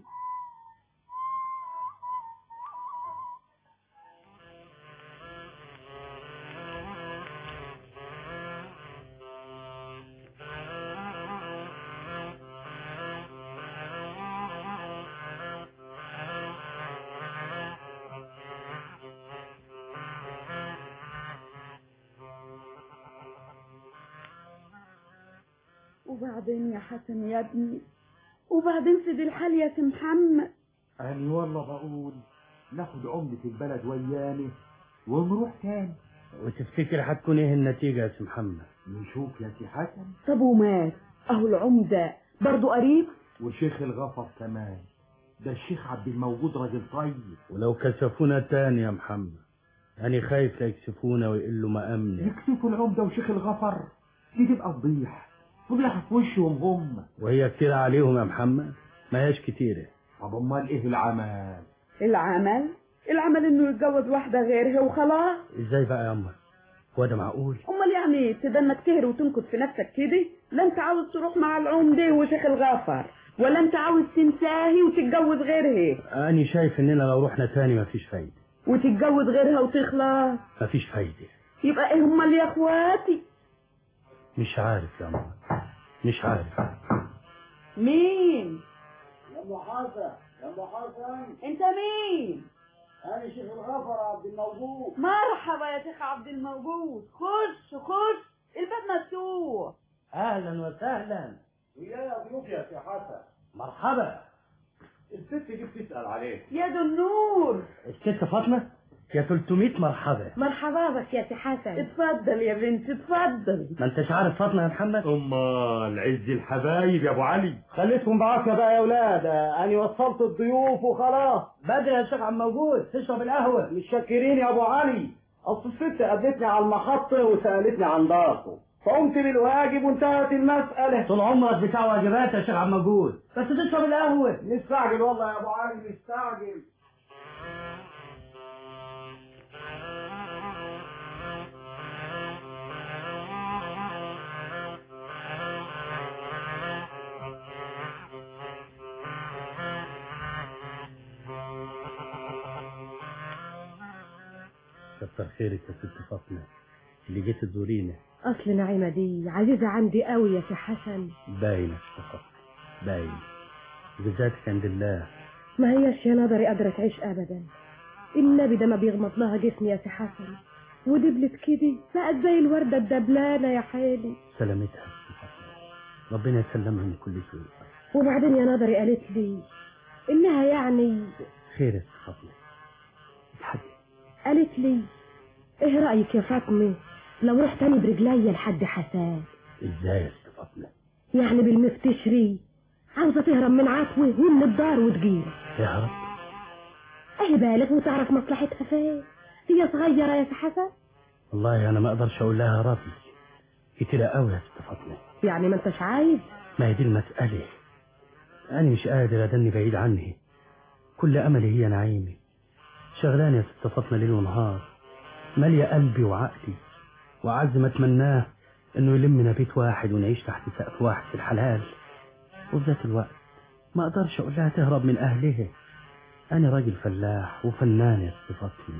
وبعدين يا حسن يا ابني وبعدين سيد الحال يا سي محمد أنا والله بقول ناخد عملة البلد وياني ونروح تاني وتفتكر هتكون ايه النتيجة يا سي محمد نشوف يا سي حسن طب ومات اهو العمدة برضو قريب وشيخ الغفر كمان ده الشيخ عبد الموجود راجل طيب ولو كشفونا تاني يا محمد أنا خايف لا يكشفونا ويقلوا مقامنا يكشفوا العمدة وشيخ الغفر دي تبقى فضيحة فضيحة في وشهم هم وهي كتير عليهم يا محمد ما هياش كتيرة طب امال ايه العمل العمل العمل انه يتجوز واحدة غيرها وخلاص ازاي بقى يا أمه هو ده معقول امال يعني تدنك تهر وتنكد في نفسك كده لا انت عاوز تروح مع العمدة وشيخ الغفر ولا انت عاوز تنساهي وتتجوز غيرها أنا شايف إننا لو رحنا تاني مفيش فايدة وتتجوز غيرها وتخلص مفيش فايدة يبقى ايه امال يا اخواتي مش عارف يا أمه مش عارف مين يا ام حسن يا ام حسن انت مين انا شيخ الغفر عبد الموجود مرحبا يا شيخ عبد الموجود خش خش الباب مفتوح أهلا وسهلا ويا ضيوف يا سي حسن مرحبا الست دي بتسأل عليك يا ذو النور الست فاطمة يا 300 مرحبا مرحبا بك يا سي حسن اتفضل يا بنت اتفضل ما انتش عارف فاطمة يا محمد امال عز الحبايب يا ابو علي خليتكم بعافية بقى يا ولاد أنا وصلت الضيوف وخلاص بدري يا شيخ عم موجود تشرب القهوة مش شاكرين يا أبو علي أصل الست قابلتني على المحطة وسألتني عن داركم فقمت بالواجب وانتهت المسألة طول عمرك بتاع واجبات يا شيخ عم موجود بس تشرب القهوة مستعجل والله يا أبو علي مستعجل كتر خيرك يا ست فاطمة اللي جيت تزورينا اصل نعيمة دي عزيزة عندي قوي يا سي حسن باين يا ست فاطمة باين جزاتك عند الله ما هيش يا نظري قادرة تعيش ابدا النبي ده ما بيغمض لها جسمي يا سي حسن ودبلت كده بقت زي الوردة الدبلانة يا حالي سلامتها يا ست فاطمة ربنا يسلمها من كل سوء وبعدين يا نظري قالت لي انها يعني خير يا ست فاطمة اتحدث قالت لي ايه رأيك يا فاطمة لو رحت انا برجليا لحد حسان ازاي يا ست فاطمة يعني بالمفتشري عاوزة تهرب من عفوه ومن الدار وتجيله يا رب ايه بالك وتعرف مصلحتها فين هي صغيرة يا سي حسن والله انا ما اقدرش اقول لها راضي كتيرة قوي يا ست فاطمة يعني ما انتش عايز ما هي دي المسألة أنا مش قادر أدني بعيد عني كل أملي هي نعيمي شغلان يا ست فاطمة ليل ونهار مالية قلبي وعقلي وأعز ما أتمناه إنه يلمنا بيت واحد ونعيش تحت سقف واحد في الحلال وفي ذات الوقت ما أقدرش أقول لها تهرب من أهلها أنا راجل فلاح وفنان يا ست فاطمة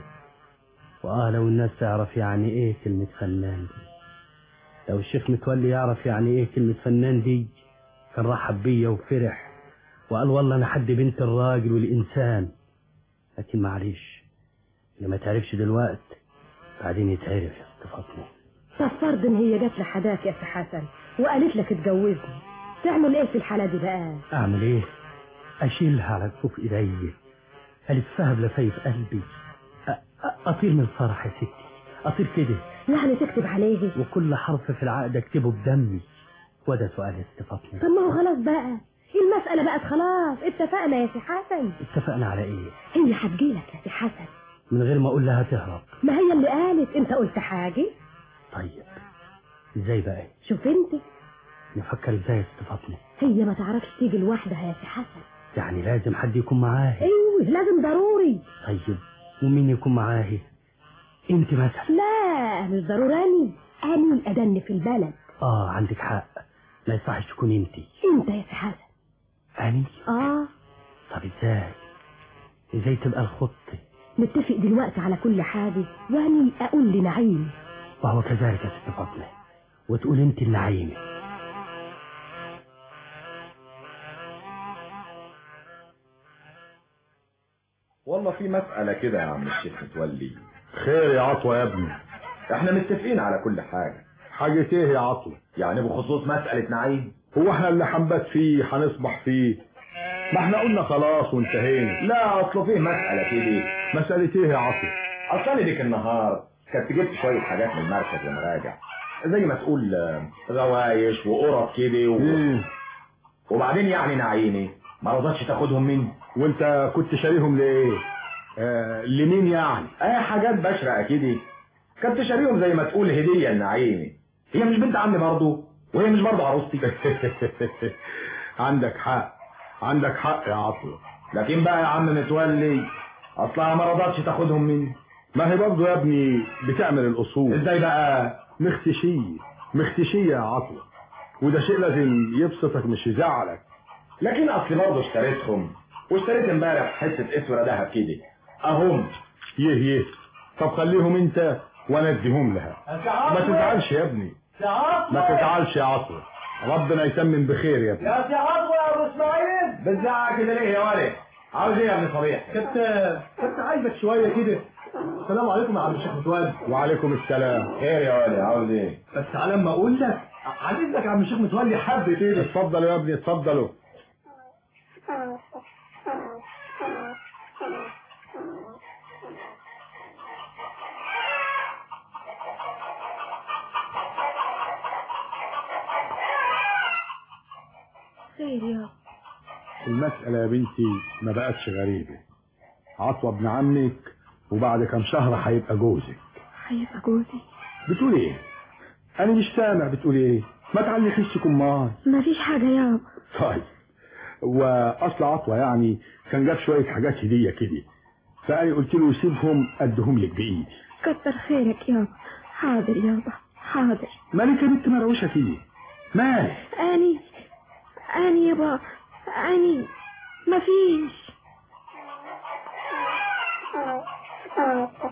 وآه لو الناس تعرف يعني إيه كلمة فنان دي لو الشيخ متولي يعرف يعني إيه كلمة فنان دي كان رحب بيا وفرح وقال والله أنا حد بنت الراجل والإنسان لكن معلش اللي ما تعرفش دلوقت بعدين يتعرف يا ست فاطمة طب فرض ان هي جات لحداك يا سي حسن وقالت لك اتجوزني تعمل ايه في الحالة دي بقى أعمل إيه؟ أشيلها على كفوف إيدي ألفها بلفايف قلبي أ- أ- أطير من الفرح يا ستي أطير كده يعني تكتب عليه وكل حرف في العقد أكتبه بدمي وده سؤال يا ست فاطمة طب ما هو خلاص بقى المسألة بقت خلاص اتفقنا يا سي حسن اتفقنا على إيه؟ هي هتجيلك يا سي حسن من غير ما أقول لها تهرب ما هي اللي قالت انت قلت حاجة طيب إزاي بقى؟ شوف انت نفكر إزاي يا ست فاطمة؟ هي ما تعرفش تيجي لوحدها يا سي حسن يعني لازم حد يكون معاها ايوه لازم ضروري طيب ومين يكون معاها؟ أنت مثلا لا مش ضروراني اني ادن في البلد آه عندك حق ما يصحش تكون أنت انت يا سي حسن أني اه طب إزاي؟ إزاي تبقى الخطة؟ نتفق دلوقتي على كل حاجة واني اقول لنعيم وهو كذلك يا ست فاطمة وتقول أنت النعيمة والله في مسألة كده يا عم الشيخ متولي خير يا عطوة يا ابني احنا متفقين على كل حاجة حاجة ايه يا عطوة يعني بخصوص مسألة نعيم هو احنا اللي حنبات فيه هنصبح فيه ما احنا قلنا خلاص وانتهينا لا اصله فيه مسألة كده مسألة ايه يا عطوة اصل ديك النهار كنت جبت شوية حاجات من المركز وانا راجع زي ما تقول آه، غوايش وقرط كده و... مم. وبعدين يعني نعيمي ما رضتش تاخدهم مني وانت كنت شاريهم لايه آه لمين يعني اي حاجات بشرة اكيد كنت شاريهم زي ما تقول هدية لنعيمي هي مش بنت عمي برضه وهي مش برضه عروستي عندك حق عندك حق يا عطوة لكن بقى يا عم متولي اصلها ما رضتش تاخدهم مني ما هي برضه يا ابني بتعمل الاصول ازاي بقى مختشية مختشية يا عطوة وده شيء لازم يبسطك مش يزعلك لكن اصل برضه اشتريتهم واشتريت امبارح حته اسوره ذهب كده اهم يه يه طب خليهم انت وانا اديهم لها ما تزعلش يا ابني ما تزعلش يا عطوة ربنا يتمم بخير يا ابني يا سي عطوة يا ابو اسماعيل بتزعق كده ليه يا ولد عاوز ايه يا ابن صبيح كنت كنت عايزك شوية كده السلام عليكم يا عم الشيخ متولي وعليكم السلام خير يا ولد عاوز ايه بس على ما اقول لك عايزك يا عم الشيخ متولي حب كده اتفضلوا يا ابني اتفضلوا خير يا المسألة يا بنتي ما بقتش غريبة عطوة ابن عمك وبعد كام شهر هيبقى جوزك هيبقى جوزي بتقول ايه انا مش سامع بتقول ايه ما تعلقيش كمان مفيش حاجة يابا طيب واصل عطوة يعني كان جاب شوية حاجات هدية كده فأنا قلت له سيبهم ادهم لك بايدي كتر خيرك يابا حاضر يابا حاضر مالك يا بنت مروشة فيه مالك اني اني يابا اني مفيش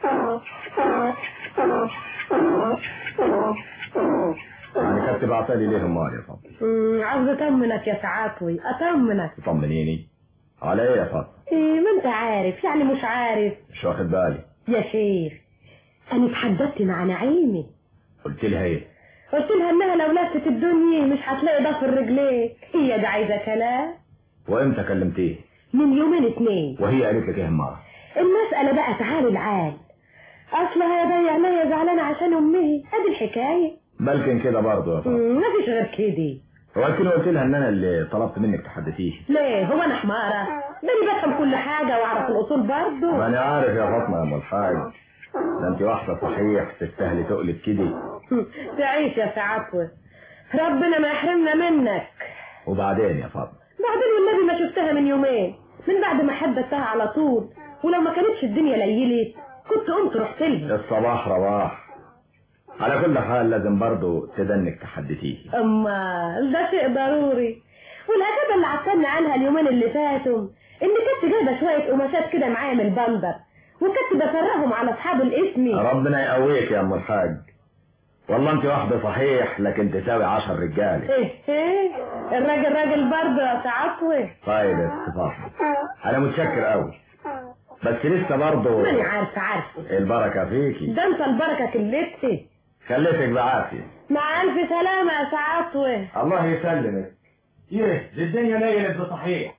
يعني كانت تبعتلي ليه امال يا فاطمه أمم، عاوز اطمنك يا سعاتوي اطمنك تطمنيني على ايه يا فاطمه ايه ما انت عارف يعني مش عارف مش واخد بالي يا شيخ انا اتحدثت مع نعيمي قلت لها ايه قلت لها انها لو لفت الدنيا مش هتلاقي ضفر رجليك هي ده عايزه كلام وامتى كلمتيه من يومين اتنين وهي قالت لك ايه امال المسألة بقى تعالي العال اصلها يا ضيع ليا زعلانة عشان امها ادي الحكاية بلكن كده برضه يا فاطمه أمم، مفيش غير كده هو كده قلت لها ان انا اللي طلبت منك تحدثيه ليه هو انا حمارة ده انا بفهم كل حاجة واعرف الاصول برضه ما انا عارف يا فاطمه يا ام الحاج ده انت واحده صحيح تستاهلي تقلب كده تعيش يا سعفوة ربنا ما يحرمنا منك وبعدين يا فاطمه بعدين والنبي ما شفتها من يومين من بعد ما حبتها على طول ولو ما كانتش الدنيا ليلت كنت قمت رحت لها الصباح رواح على كل حال لازم برضه تدنك تحدثيه اما ده شيء ضروري والعجبة اللي عطلنا عنها اليومين اللي فاتوا ان كنت جايبه شويه قماشات كده معايا من البندر وكنت بفرغهم على اصحاب الاسم ربنا يقويك يا ام الحاج والله انت واحده صحيح لكن تساوي عشر رجاله ايه ايه الراجل راجل برضه يا تعطوي طيب يا ست فاطمه انا متشكر قوي بس لسه برضه ماني عارفه عارفه البركه فيكي ده انت البركه كلتي خليتك بعافيه مع الف سلامه يا سعطوي الله يسلمك ايه دي الدنيا ليلت بصحيح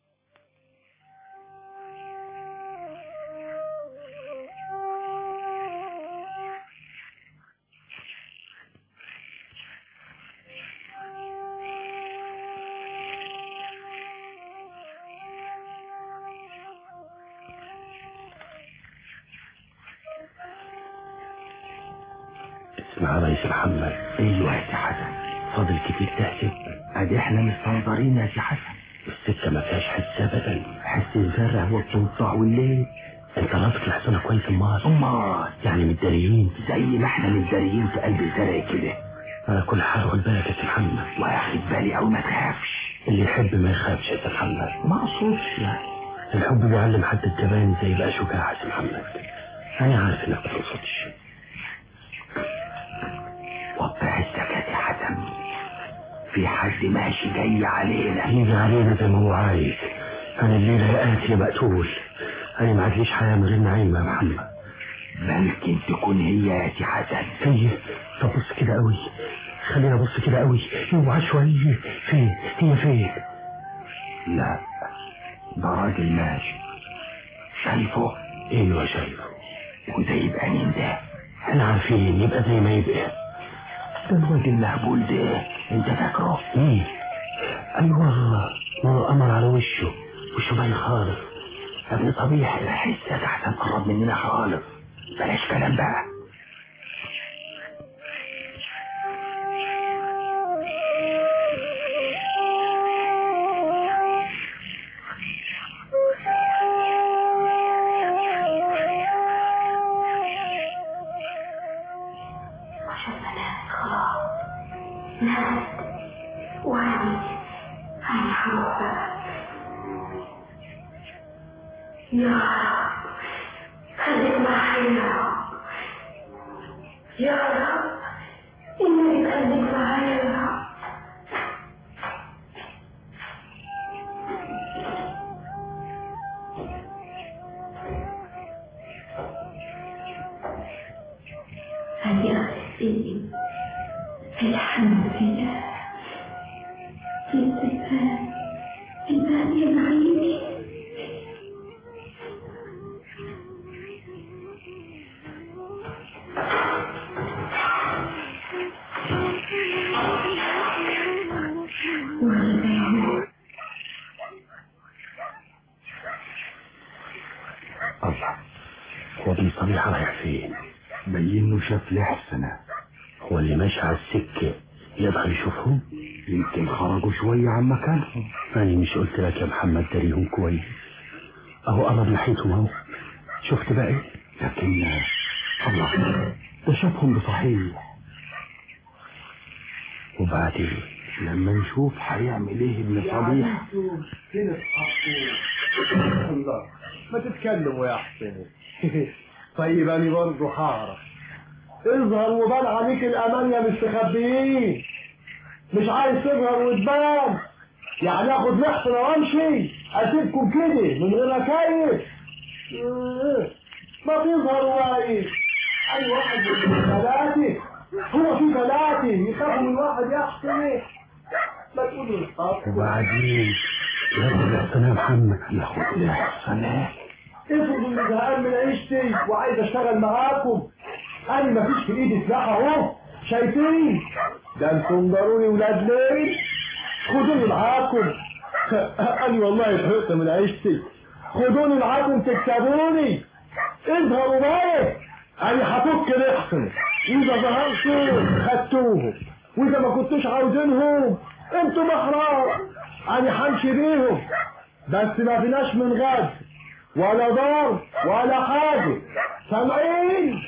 اسمع يا ريس محمد ايوه يا سي حسن فاضل كتير تحسب ادي احنا مستنظرين يا سي حسن السكه ما فيهاش حس ابدا حس الزرع والتنطع والليل انت راسك الحصانه كويس امال امال يعني متداريين زي ما احنا متداريين في قلب الزرع كده على كل حال خد بالك يا سي محمد واخد بالي او ما تخافش اللي يحب ما يخافش يا سي محمد ما اقصدش يعني الحب بيعلم حتى الجبان زي بقى شجاع يا سي محمد انا عارف انك ما تقصدش وضع الزكاة يا حسن في حد ماشي جاي علينا يجي علينا زي ما هو عايز انا الليلة يا قاتل يا مقتول انا ما عادليش حياة من غير نعيم يا محمد ممكن تكون هي يا سي حسن هي طب بص كده قوي خلينا بص كده قوي اوعى شوية فين هي فين لا ده راجل ماشي شايفه ايوه شايفه وده يبقى مين ده احنا عارفين يبقى زي ما يبقى ده الواد المهبول ده انت فاكره ايه اي والله ما هو قمر على وشه وشه باين خالص يا ابن صبيح الحسة احسن قرب مننا خالص بلاش كلام بقى الله هو ابن صبيح رايح فين بينه شاف لحسنة هو اللي ماشي على السكة يقدر يشوفهم يمكن خرجوا شوية عن مكانهم أنا مش قلت لك يا محمد داريهم كويس أهو قرب ناحيتهم أهو شفت بقى إيه لكن الله ده شافهم بصحيح وبعدين لما نشوف هيعمل ايه ابن صبيح الله ما تتكلموا يا حسين طيب انا برضه هعرف اظهر وبان عليك الامان يا مستخبيين مش عايز تظهر وتبان يعني اخد لحظه وامشي اسيبكم كده من غير اكيف إيه، ما تظهر واقف اي واحد من ثلاثه هو في ثلاثه يخافوا من واحد يحصل ما تقولوا الحق وبعدين ياخد الاحسن يا محمد ياخد الاحسن افرضوا اني زهقان من عيشتي وعايز اشتغل معاكم انا مفيش في ايدي سلاح اهو شايفين ده انتم ضروري ولاد ليل خدوني معاكم انا والله زهقت من عيشتي خدوني معاكم تكسبوني اظهروا بقى انا هفك الاحسن واذا ظهرتوا خدتوهم واذا ما كنتوش عاوزينهم انتم احرار انا همشي بيهم بس ما فيناش من غد ولا دار ولا حاجة سامعين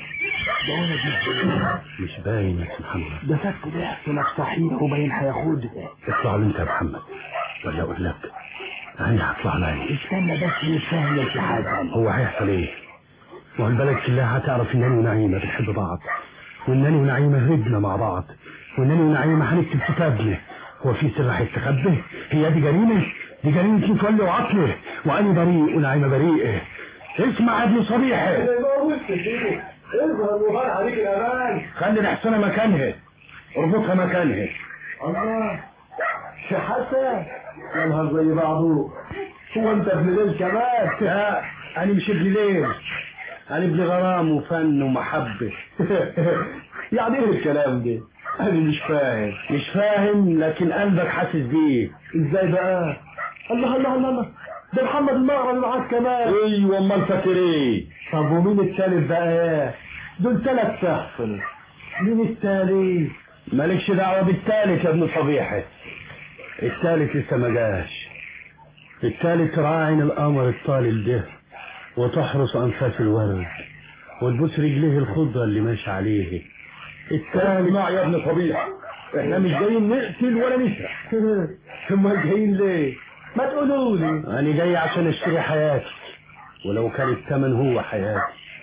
مش باين يا سي محمد ده فك ضحك مستحيل وباين هياخدها اطلع له انت يا محمد ولا اقول لك انا هطلع له استنى بس نتفاهم يا سي حسن هو هيحصل ايه؟ ما هو البلد كلها هتعرف انني ونعيمة بنحب بعض وانني ونعيمة هربنا مع بعض وانني ونعيمة هنكتب كتابنا هو في سر هيستخبى هي دي جريمة دي جريمة متولي وعطله وأنا بريء ونعيمة بريئة اسمع يا ابن صبيحة اظهر وبان عليك الامان خلي الحصانة مكانها اربطها مكانها الله شي حسن يا نهار زي بعضه هو انت ابن ليل كمان لا أنا مش ابن ليل أنا ابن غرام وفن ومحبة يعني ايه الكلام ده انا مش فاهم مش فاهم لكن قلبك حاسس بيه ازاي بقى الله الله الله الله ده محمد المغرب معاك كمان ايوه امال فاكر ايه طب ومين التالت بقى دول تلات تحصل مين التالت مالكش دعوة بالتالت يا ابن صبيحة التالت لسه ما جاش التالت راعن القمر الطالل ده وتحرس أنفاس الورد وتبوس رجليه الخضرة اللي ماشي عليه التالت اسمع يا ابن صبيح احنا مش جايين نقتل ولا نسرق ثم جايين ليه ما تقولوا لي أنا جاي عشان أشتري حياتي ولو كان الثمن هو حياتي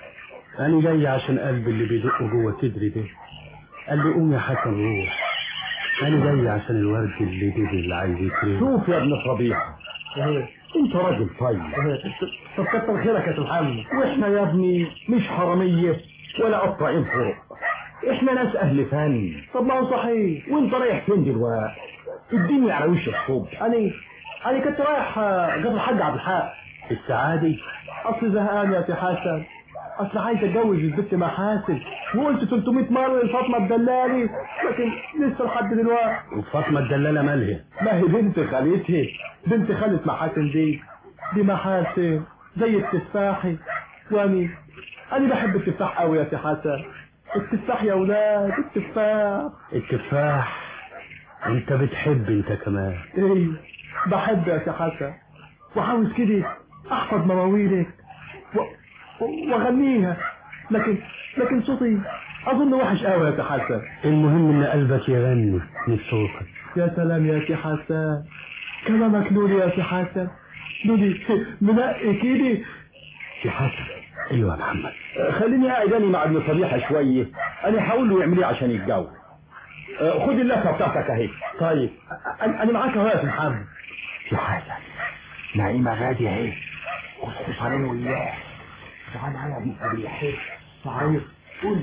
أنا جاي عشان قلبي اللي بيدق جوه صدري ده قال لي قوم يا حسن روح أنا جاي عشان الورد اللي دبل اللي عايز يترمي شوف يا ابن صبيح انت راجل طيب طب كتر خيرك يا محمد واحنا يا ابني مش حراميه ولا قطاعين طرق احنا ناس اهل فن طب ما هو صحيح وانت رايح فين دلوقتي الدنيا على وش الصبح انا انا كنت رايح آه، قبل الحاج عبد الحق السعادة اصل زهقان يا سي حسن اصل عايز اتجوز البنت محاسن وقلت 300 مره لفاطمه الدلالي لكن لسه لحد دلوقتي وفاطمة الدلالة مالها ما هي بنت خالتها بنت خالة محاسن دي دي محاسن زي التفاحي واني انا بحب التفاح قوي يا سي حسن التفاح يا ولاد التفاح التفاح انت بتحب انت كمان ايه بحب يا سي حسن وعاوز كده احفظ مواويلك و- و- واغنيها لكن لكن صوتي اظن وحش قوي يا سي حسن المهم ان قلبك يغني مش صوتك يا سلام يا سي حسن كلامك لولي يا سي حسن لولي منقي كده يا حسن ايوه يا محمد خليني قاعد اني مع ابن صبيحه شويه انا هقول له يعمل ايه عشان يتجوز آه، خد اللفه بتاعتك اهي طيب انا أنا معاك اهو يا سي محمد يا حسن نعيمة غادية اهي وخصوصا وياه تعال معايا يا ابن صبيح تعال قول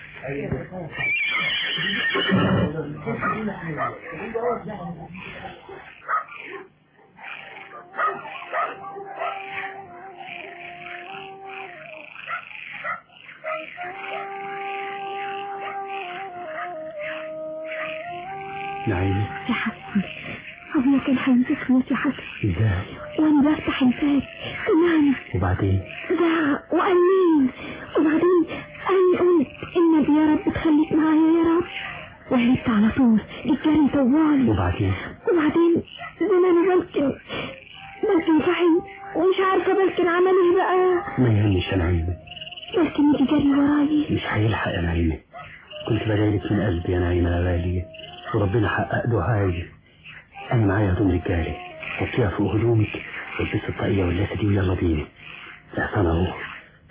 نعيمة يا حسن أبويا كان هيمسكني يا حسن ازاي وأنا بفتح الباب سمعني وبعدين زعق وقال مين وبعدين قال لي قلت النبي يا رب تخليك معايا يا رب وهربت على طول الجري طوالي وبعدين وبعدين زمان بلكن بلكن صحيح ومش عارفة بلكن عمل ايه بقى ما يهمش يا نعيمة بلكن يجي جري ورايا مش هيلحق يا نعيمة كنت بدايلك من قلبي يا نعيمة يا غالية وربنا حقق دعائي أنا معايا هدوم رجالي حطيها فوق هدومك والبسي الطاقية واللاسة دي ويلا بينا الحصان أهو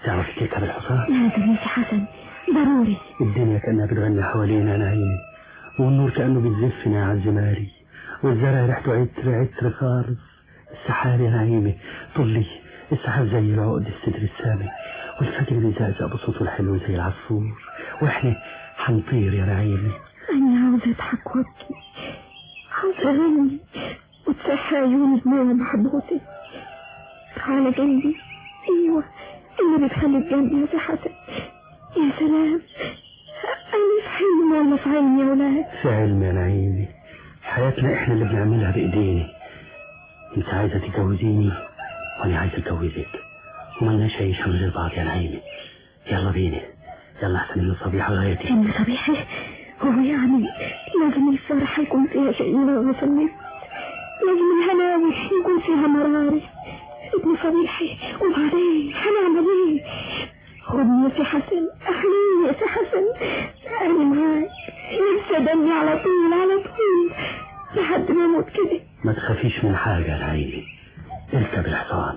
تعرف تركب الحصان لازم يا سي حسن ضروري الدنيا كأنها بتغني حوالينا أنا عيني والنور كأنه بيزفنا على الزماري والزرع ريحته عطر عطر خالص السحاب يا نعيمة طلي السحاب زي العقد الصدر السامي والفجر بيزعزع بصوته الحلو زي العصفور واحنا حنطير يا نعيمة أنا عاوزة أضحك وأبكي عاوزة أغني وتصحي عيوني دموع محبوسة على قلبي أيوة اللي بتخلي بجنبي يا سي حسن يا سلام أنا في حلم ولا في عين يا ولاد في علم يا نعيمة حياتنا احنا اللي بنعملها بإيدينا انت عايزة تتجوزيني وانا عايز اتجوزك وملناش عيشة من غير بعض يا نعيمة يلا بينا يلا احسن من صبيحة غايتي إن صبيحي هو يعني لازم الفرح يكون فيها شيء ينغص النفس لازم الهلاوي يكون فيها مرارة ابن صبيحي وبعدين هنعمل ايه خدني يا سي حسن احليني يا سي حسن انا معاك نفسي دمي على طول على طول لحد ما اموت كده ما تخافيش من حاجة يا نعيمة اركب الحصان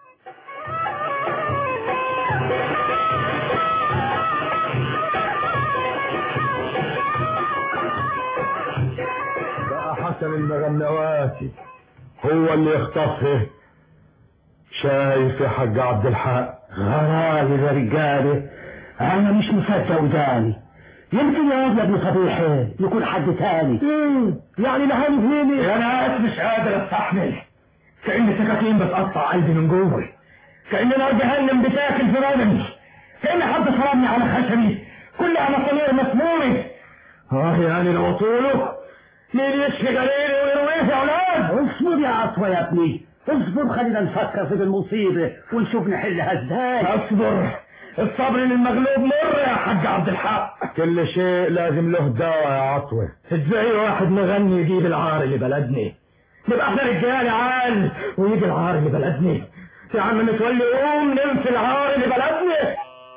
بقى حسن المغنواتي هو اللي يخطفه شايف يا حاج عبد الحق غرايب يا رجالة أنا مش مصدق وداني يمكن يا ابن صبيحي يكون حد تاني يعني لهاني فيني انا مش قادر استحمل كأن سكاكين بتقطع قلبي من جوه كأن نار جهنم بتاكل في بدني كأن حد فرمني على خشبي كلها مسامير مسمومة اه يعني لو طوله مين يشفي جليلي ويرويه يا اولاد اصبر يا عطوة يا ابني اصبر خلينا نفكر في المصيبة ونشوف نحلها ازاي اصبر الصبر للمغلوب مر يا حاج عبد الحق كل شيء لازم له دواء يا عطوة ازاي واحد مغني يجيب العار لبلدني نبقى احنا رجال عال ويجي العار لبلدني يا عم متولي قوم ننفي العار لبلدني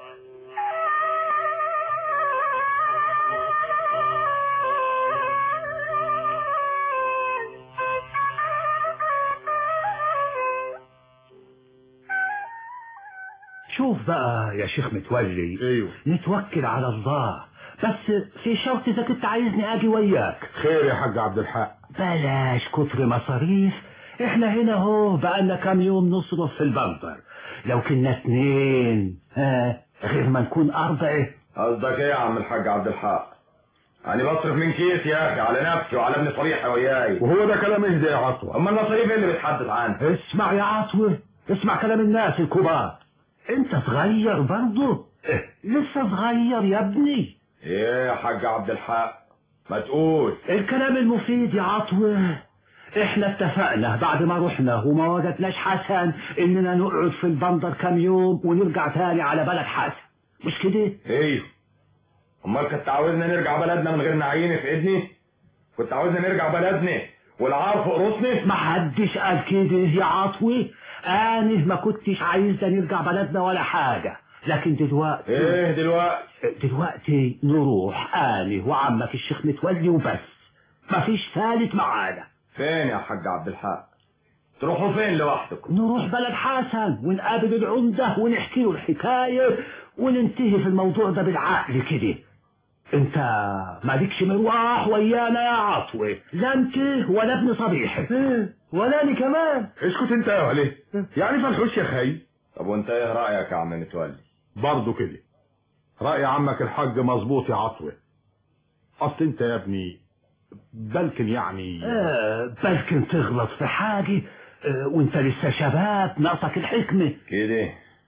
شوف بقى يا شيخ متولي ايوه نتوكل على الله بس في شرط اذا كنت عايزني اجي وياك خير يا حاج عبد الحق بلاش كتر مصاريف احنا هنا اهو بقالنا كام يوم نصرف في البنطر لو كنا اتنين ها غير ما نكون اربعة قصدك ايه يا عم الحاج عبد الحق يعني بصرف من كيس يا اخي على نفسي وعلى ابن صريحي وياي وهو ده كلام اهدى يا عطوة اما المصاريف إيه اللي بتحدث عنها اسمع يا عطوة اسمع كلام الناس الكبار انت صغير برضه إيه، لسه صغير يا ابني ايه يا حاج عبد الحق ما تقول الكلام المفيد يا عطوة احنا اتفقنا بعد ما رحنا وما وجدناش حسن اننا نقعد في البندر كام يوم ونرجع تاني على بلد حسن مش كده ايوه امال كنت عاوزنا نرجع بلدنا من غير نعيني في ايدني كنت عاوزنا نرجع بلدنا والعار فوق راسنا ما حدش قال كده يا عطوة انا ما كنتش عايزة نرجع بلدنا ولا حاجة لكن دلوقتي ايه دلوقتي دلوقتي نروح انا وعمك الشيخ متولي وبس مفيش ثالث معانا فين يا حاج عبد الحق تروحوا فين لوحدكم نروح بلد حسن ونقابل العمدة ونحكي له الحكاية وننتهي في الموضوع ده بالعقل كده انت مالكش مروح ويانا يا عطوة لا انت ولا ابن صبيحي ولا لي كمان اسكت انت يا وليه يعني فالحوش يا خي طب وانت ايه رايك يا عم متولي برضه كده رأي عمك الحاج مظبوط يا عطوة اصل انت يا ابني بلكن يعني آه بلكن تغلط في حاجة آه وانت لسه شباب ناقصك الحكمة كده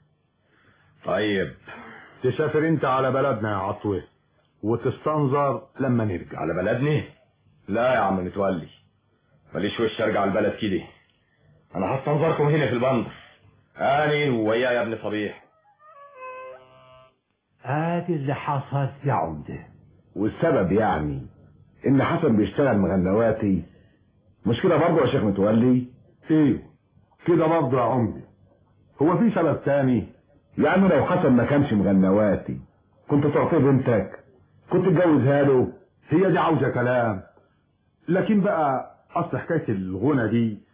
طيب تسافر انت على بلدنا يا عطوة وتستنظر لما نرجع على بلدني لا يا عم متولي ماليش وش ارجع البلد كده انا هستنظركم هنا في البندر اني وياي يا ابن صبيح ادي اللي حصل يا عمده والسبب يعني ان حسن بيشتغل مغنواتي مش كده برضه يا شيخ متولي ايوه كده برضه يا عمدي هو في سبب تاني يعني لو حسن ما كانش مغنواتي كنت تعطيه بنتك كنت تتجوزها له هي دي عاوزة كلام لكن بقى اصل حكاية الغنى دي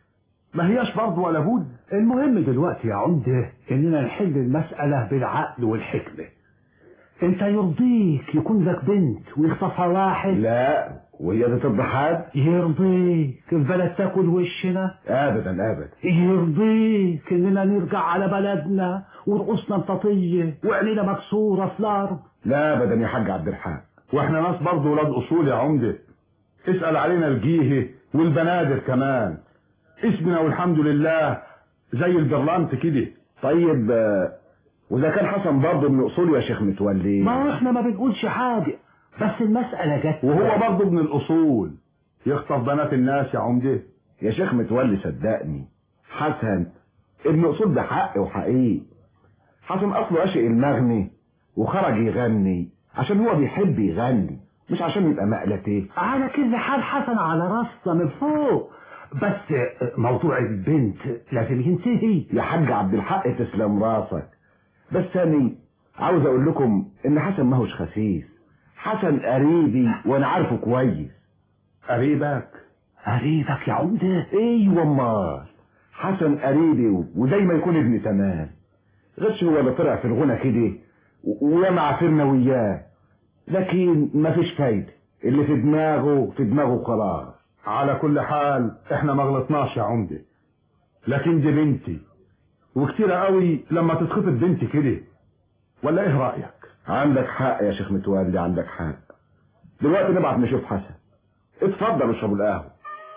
ما هياش برضه ولا بد المهم دلوقتي يا عمدة اننا نحل المسألة بالعقل والحكمة انت يرضيك يكون لك بنت ويخطفها واحد لا وهي دي ترضى حد يرضيك البلد تاكل وشنا ابدا ابدا يرضيك اننا نرجع على بلدنا ورؤوسنا مطاطية وعينينا مكسورة في الارض لا ابدا يا حاج عبد الحق واحنا ناس برضه ولاد اصول يا عمده اسال علينا الجيهه والبنادر كمان اسمنا والحمد لله زي البرلانت كده طيب آه، واذا كان حسن برضه من اصول يا شيخ متولي ما هو احنا ما بنقولش حاجة بس المسألة جت وهو برضه ابن الاصول يخطف بنات الناس يا عمده يا شيخ متولي صدقني حسن ابن اصول ده حق وحقيقي حسن اصله عشق المغني وخرج يغني عشان هو بيحب يغني مش عشان يبقى مقلتيه على كل حال حسن على راسنا من فوق بس موضوع البنت لازم ينتهي يا حاج عبد الحق تسلم راسك بس تاني عاوز اقول لكم ان حسن ماهوش خسيس حسن قريبي وانا عارفه كويس قريبك قريبك يا عمدة ايوه امال حسن قريبي و- وزي ما يكون ابن تمام غش هو اللي طلع في الغنى كده و- وياما عافرنا وياه لكن مفيش فايدة اللي في دماغه في دماغه خلاص على كل حال احنا ما غلطناش يا عمده لكن دي بنتي وكتير قوي لما تتخطب بنتي كده ولا ايه رايك عندك حق يا شيخ متولي عندك حق دلوقتي نبعت نشوف حسن اتفضل اشربوا القهوة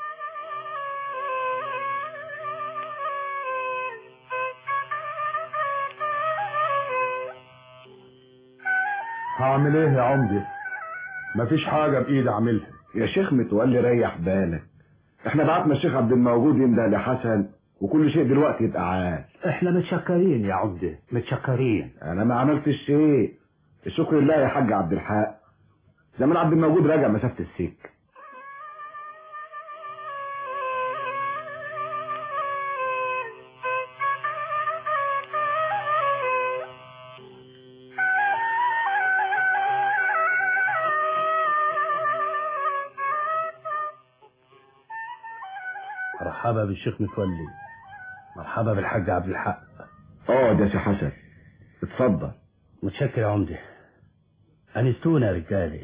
هعمل ايه يا عمده مفيش حاجه بايدي اعملها يا شيخ متولي ريح بالك احنا بعتنا الشيخ عبد الموجود ينده لحسن وكل شيء دلوقتي يبقى عال احنا متشكرين يا عمدة متشكرين انا ما عملتش شيء الشكر لله يا حاج عبد الحق زمان عبد الموجود راجع مسافة السك مرحبا بالشيخ متولي مرحبا بالحاج عبد الحق اقعد يا سي حسن اتفضل متشكر يا عمدة أنستونا يا رجالي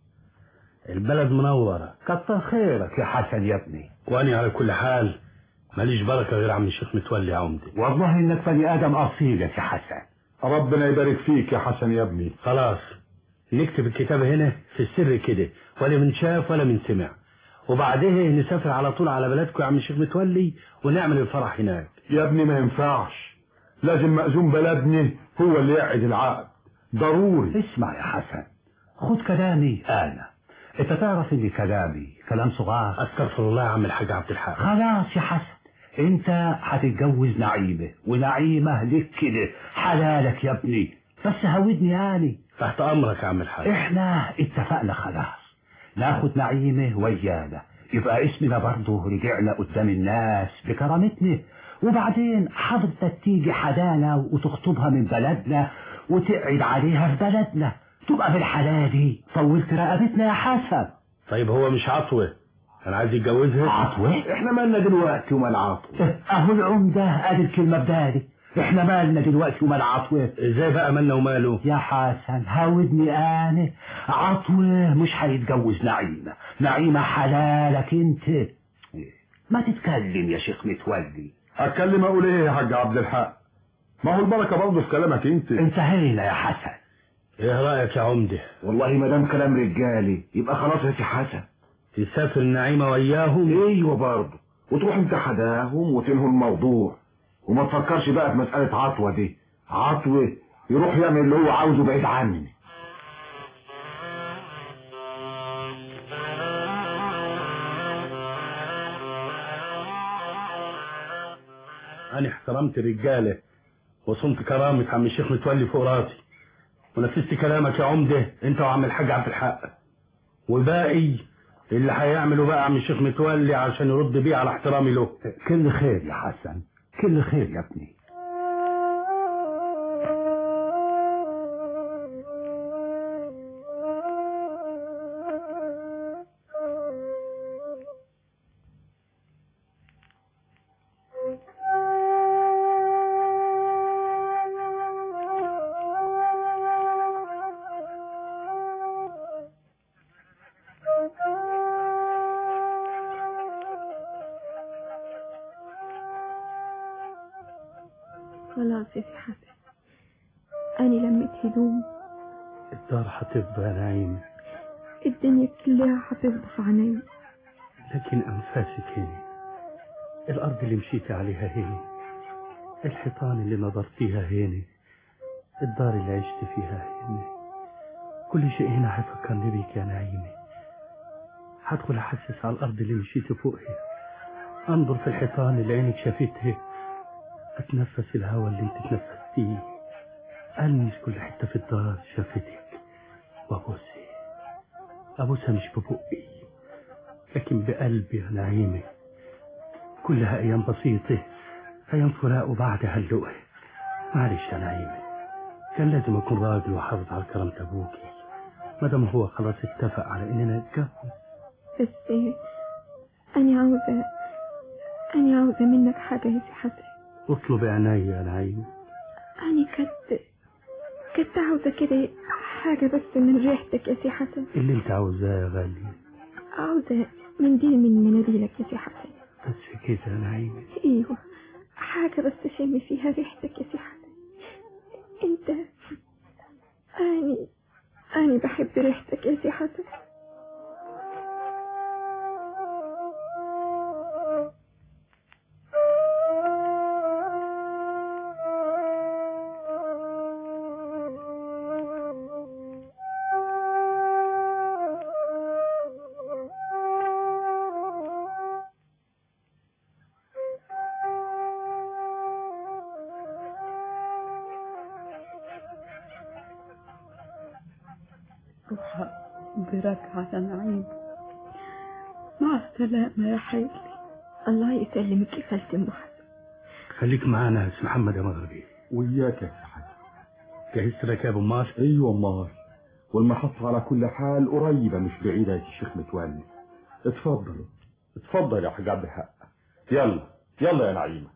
البلد منورة كتر خيرك يا حسن يا ابني وأنا على كل حال ماليش بركة غير عم الشيخ متولي يا عمدي والله انك بني ادم اصيل يا حسن ربنا يبارك فيك يا حسن يا ابني خلاص نكتب الكتاب هنا في السر كده ولا من شاف ولا من سمع وبعدها نسافر على طول على بلدكم يا عم الشيخ متولي ونعمل الفرح هناك يا ابني ما ينفعش لازم مأذون بلدنا هو اللي يعد العقد ضروري اسمع يا حسن خد كلامي انا انت تعرف ان كلامي كلام صغار استغفر الله يا عم الحاج عبد الحق خلاص يا حسن انت هتتجوز نعيمة ونعيمة لك كده حلالك يا ابني بس هودني يعني تحت امرك يا عم الحاج احنا اتفقنا خلاص ناخد نعيمة ويانا يبقى اسمنا برضه رجعنا قدام الناس بكرامتنا وبعدين حضرتك تيجي حدانا وتخطبها من بلدنا وتقعد عليها في بلدنا تبقى في الحالة دي طولت رقبتنا يا حسن طيب هو مش عطوة انا عايز يتجوزها عطوة احنا مالنا دلوقتي ومال عطوة اهو العمدة ادي الكلمة بدالي احنا مالنا دلوقتي ومال عطوة ازاي بقى مالنا وماله يا حسن هاودني انا عطوة مش هيتجوز نعيمة نعيمة حلالك انت ما تتكلم يا شيخ متولي اتكلم اقول ايه يا حاج عبد الحق ما هو البركه برضه في كلامك انت انتهينا يا حسن ايه رايك يا عمده والله ما دام كلام رجالي يبقى خلاص يا سي حسن تسافر النعيمة وياهم ايوه برضه وتروح انت حداهم وتنهوا الموضوع وما تفكرش بقى في مسألة عطوة دي عطوة يروح يعمل اللي هو عاوزه بعيد عني انا احترمت الرجالة وصمت كرامة عم الشيخ متولي فوق راسي ونفذت كلامك يا عمدة انت وعم الحاج عبد الحق وباقي اللي هيعمله بقى عم الشيخ متولي عشان يرد بيه على احترامي له كل خير يا حسن كل خير يا ابني خلاص يا سي حسن أنا لميت هدوم الدار هتفضى يا نعيمة الدنيا كلها هتفضى في عيني لكن أنفاسك هنا الأرض اللي مشيتي عليها هنا الحيطان اللي نظرتيها هنا الدار اللي عشت فيها هنا كل شيء هنا هيفكرني بيك يا نعيمة هدخل أحسس على الأرض اللي مشيت فوقها أنظر في الحيطان اللي عينك شافتها أتنفس الهواء اللي انت تنفستيه ألمس كل حتة في الدار شافتك وأبوسها أبوسها مش ببقي لكن بقلبي يا نعيمة كلها أيام بسيطة أيام فراق وبعدها اللقاء معلش يا نعيمة كان لازم أكون راجل وأحافظ على كرامة أبوكي ما دام هو خلاص اتفق على إننا نتجوز بس أنا عاوزة أنا عاوزة منك حاجة يا سي حسن اطلب عيني يا نعيمة أنا كنت كنت عاوزة كده حاجة بس من ريحتك يا سي حسن اللي انت عاوزاه يا غالي عاوزة منديل من مناديلك يا سي حسن بس كده يا نعيمة ايوه حاجة بس شم فيها ريحتك يا سي حسن انت اني اني بحب ريحتك يا سي حسن روح بركعة يا نعيم مع السلامة يا حيلي الله يسلمك يا خالتي ام حسن خليك معانا يا سي محمد يا مغربي وياك يا سي حسن جهزت لك يا ابو مار ايوه امال والمحطة على كل حال قريبة مش بعيدة يا شيخ متولي اتفضلوا اتفضل يا حاج عبد الحق يلا يلا يا نعيمة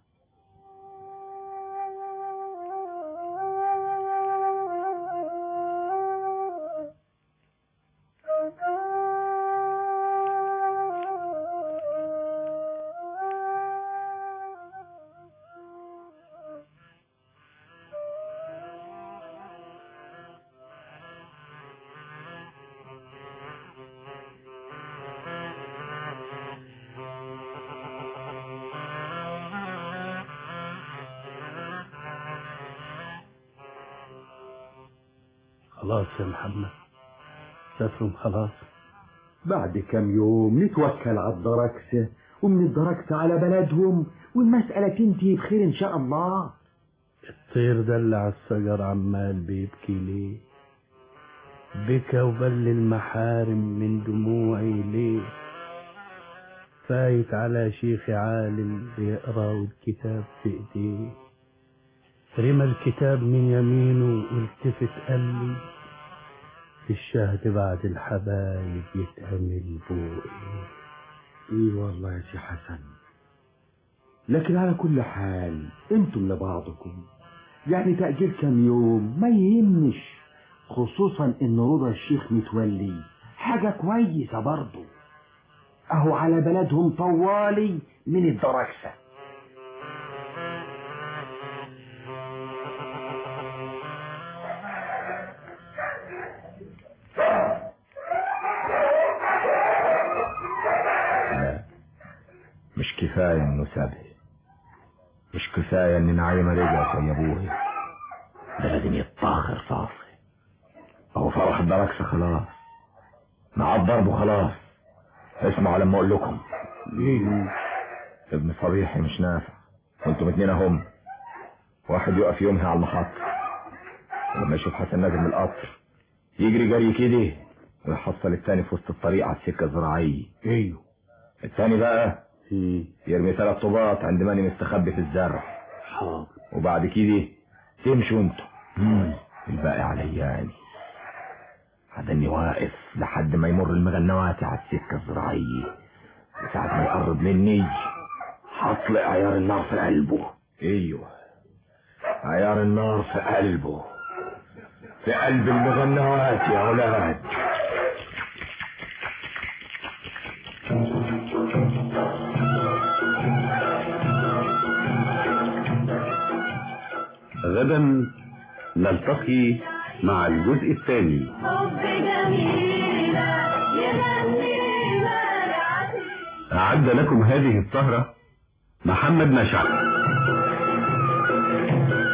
خلاص يا محمد سافروا خلاص بعد كم يوم نتوكل على الدركسة ومن الدركسة على بلدهم والمسألة تنتهي بخير إن شاء الله الطير دلع الشجر عمال بيبكي ليه بكى وبل المحارم من دموعي ليه فايت على شيخ عالم بيقرا والكتاب في ايديه رمى الكتاب من يمينه والتفت قال لي في الشهد بعد الحبايب يتعمل بوقي ايه والله يا سي حسن لكن على كل حال انتم لبعضكم يعني تأجيل كم يوم ما يهمش خصوصا ان رضا الشيخ متولي حاجة كويسة برضه اهو على بلدهم طوالي من الدركسة لا مش كفاية انه سابه مش كفاية ان نعيمة رجعت يا ابوي ده لازم يتطاخر صافي اهو فرح الدركسة خلاص مع الضرب وخلاص اسمعوا لما اقول لكم ابن صبيحي مش نافع وانتم اتنين اهم واحد يقف يومها على المحطة ولما يشوف حسن نازل من القطر يجري جري كده ويحصل التاني في وسط الطريق على السكة الزراعية ايوه التاني بقى يرمي ثلاث طوبات عند ماني مستخبي في الزرع حاضر وبعد كده تمشوا انتوا مم، الباقي عليا يعني هدني واقف لحد ما يمر المغنواتي على السكة الزراعية وساعة ما يقرب مني هطلق عيار النار في قلبه ايوه عيار النار في قلبه في قلب المغنوات يا ولاد وغدا نلتقي مع الجزء الثاني حب جميلة يغنينا العتيق أعد لكم هذه السهرة محمد مشعل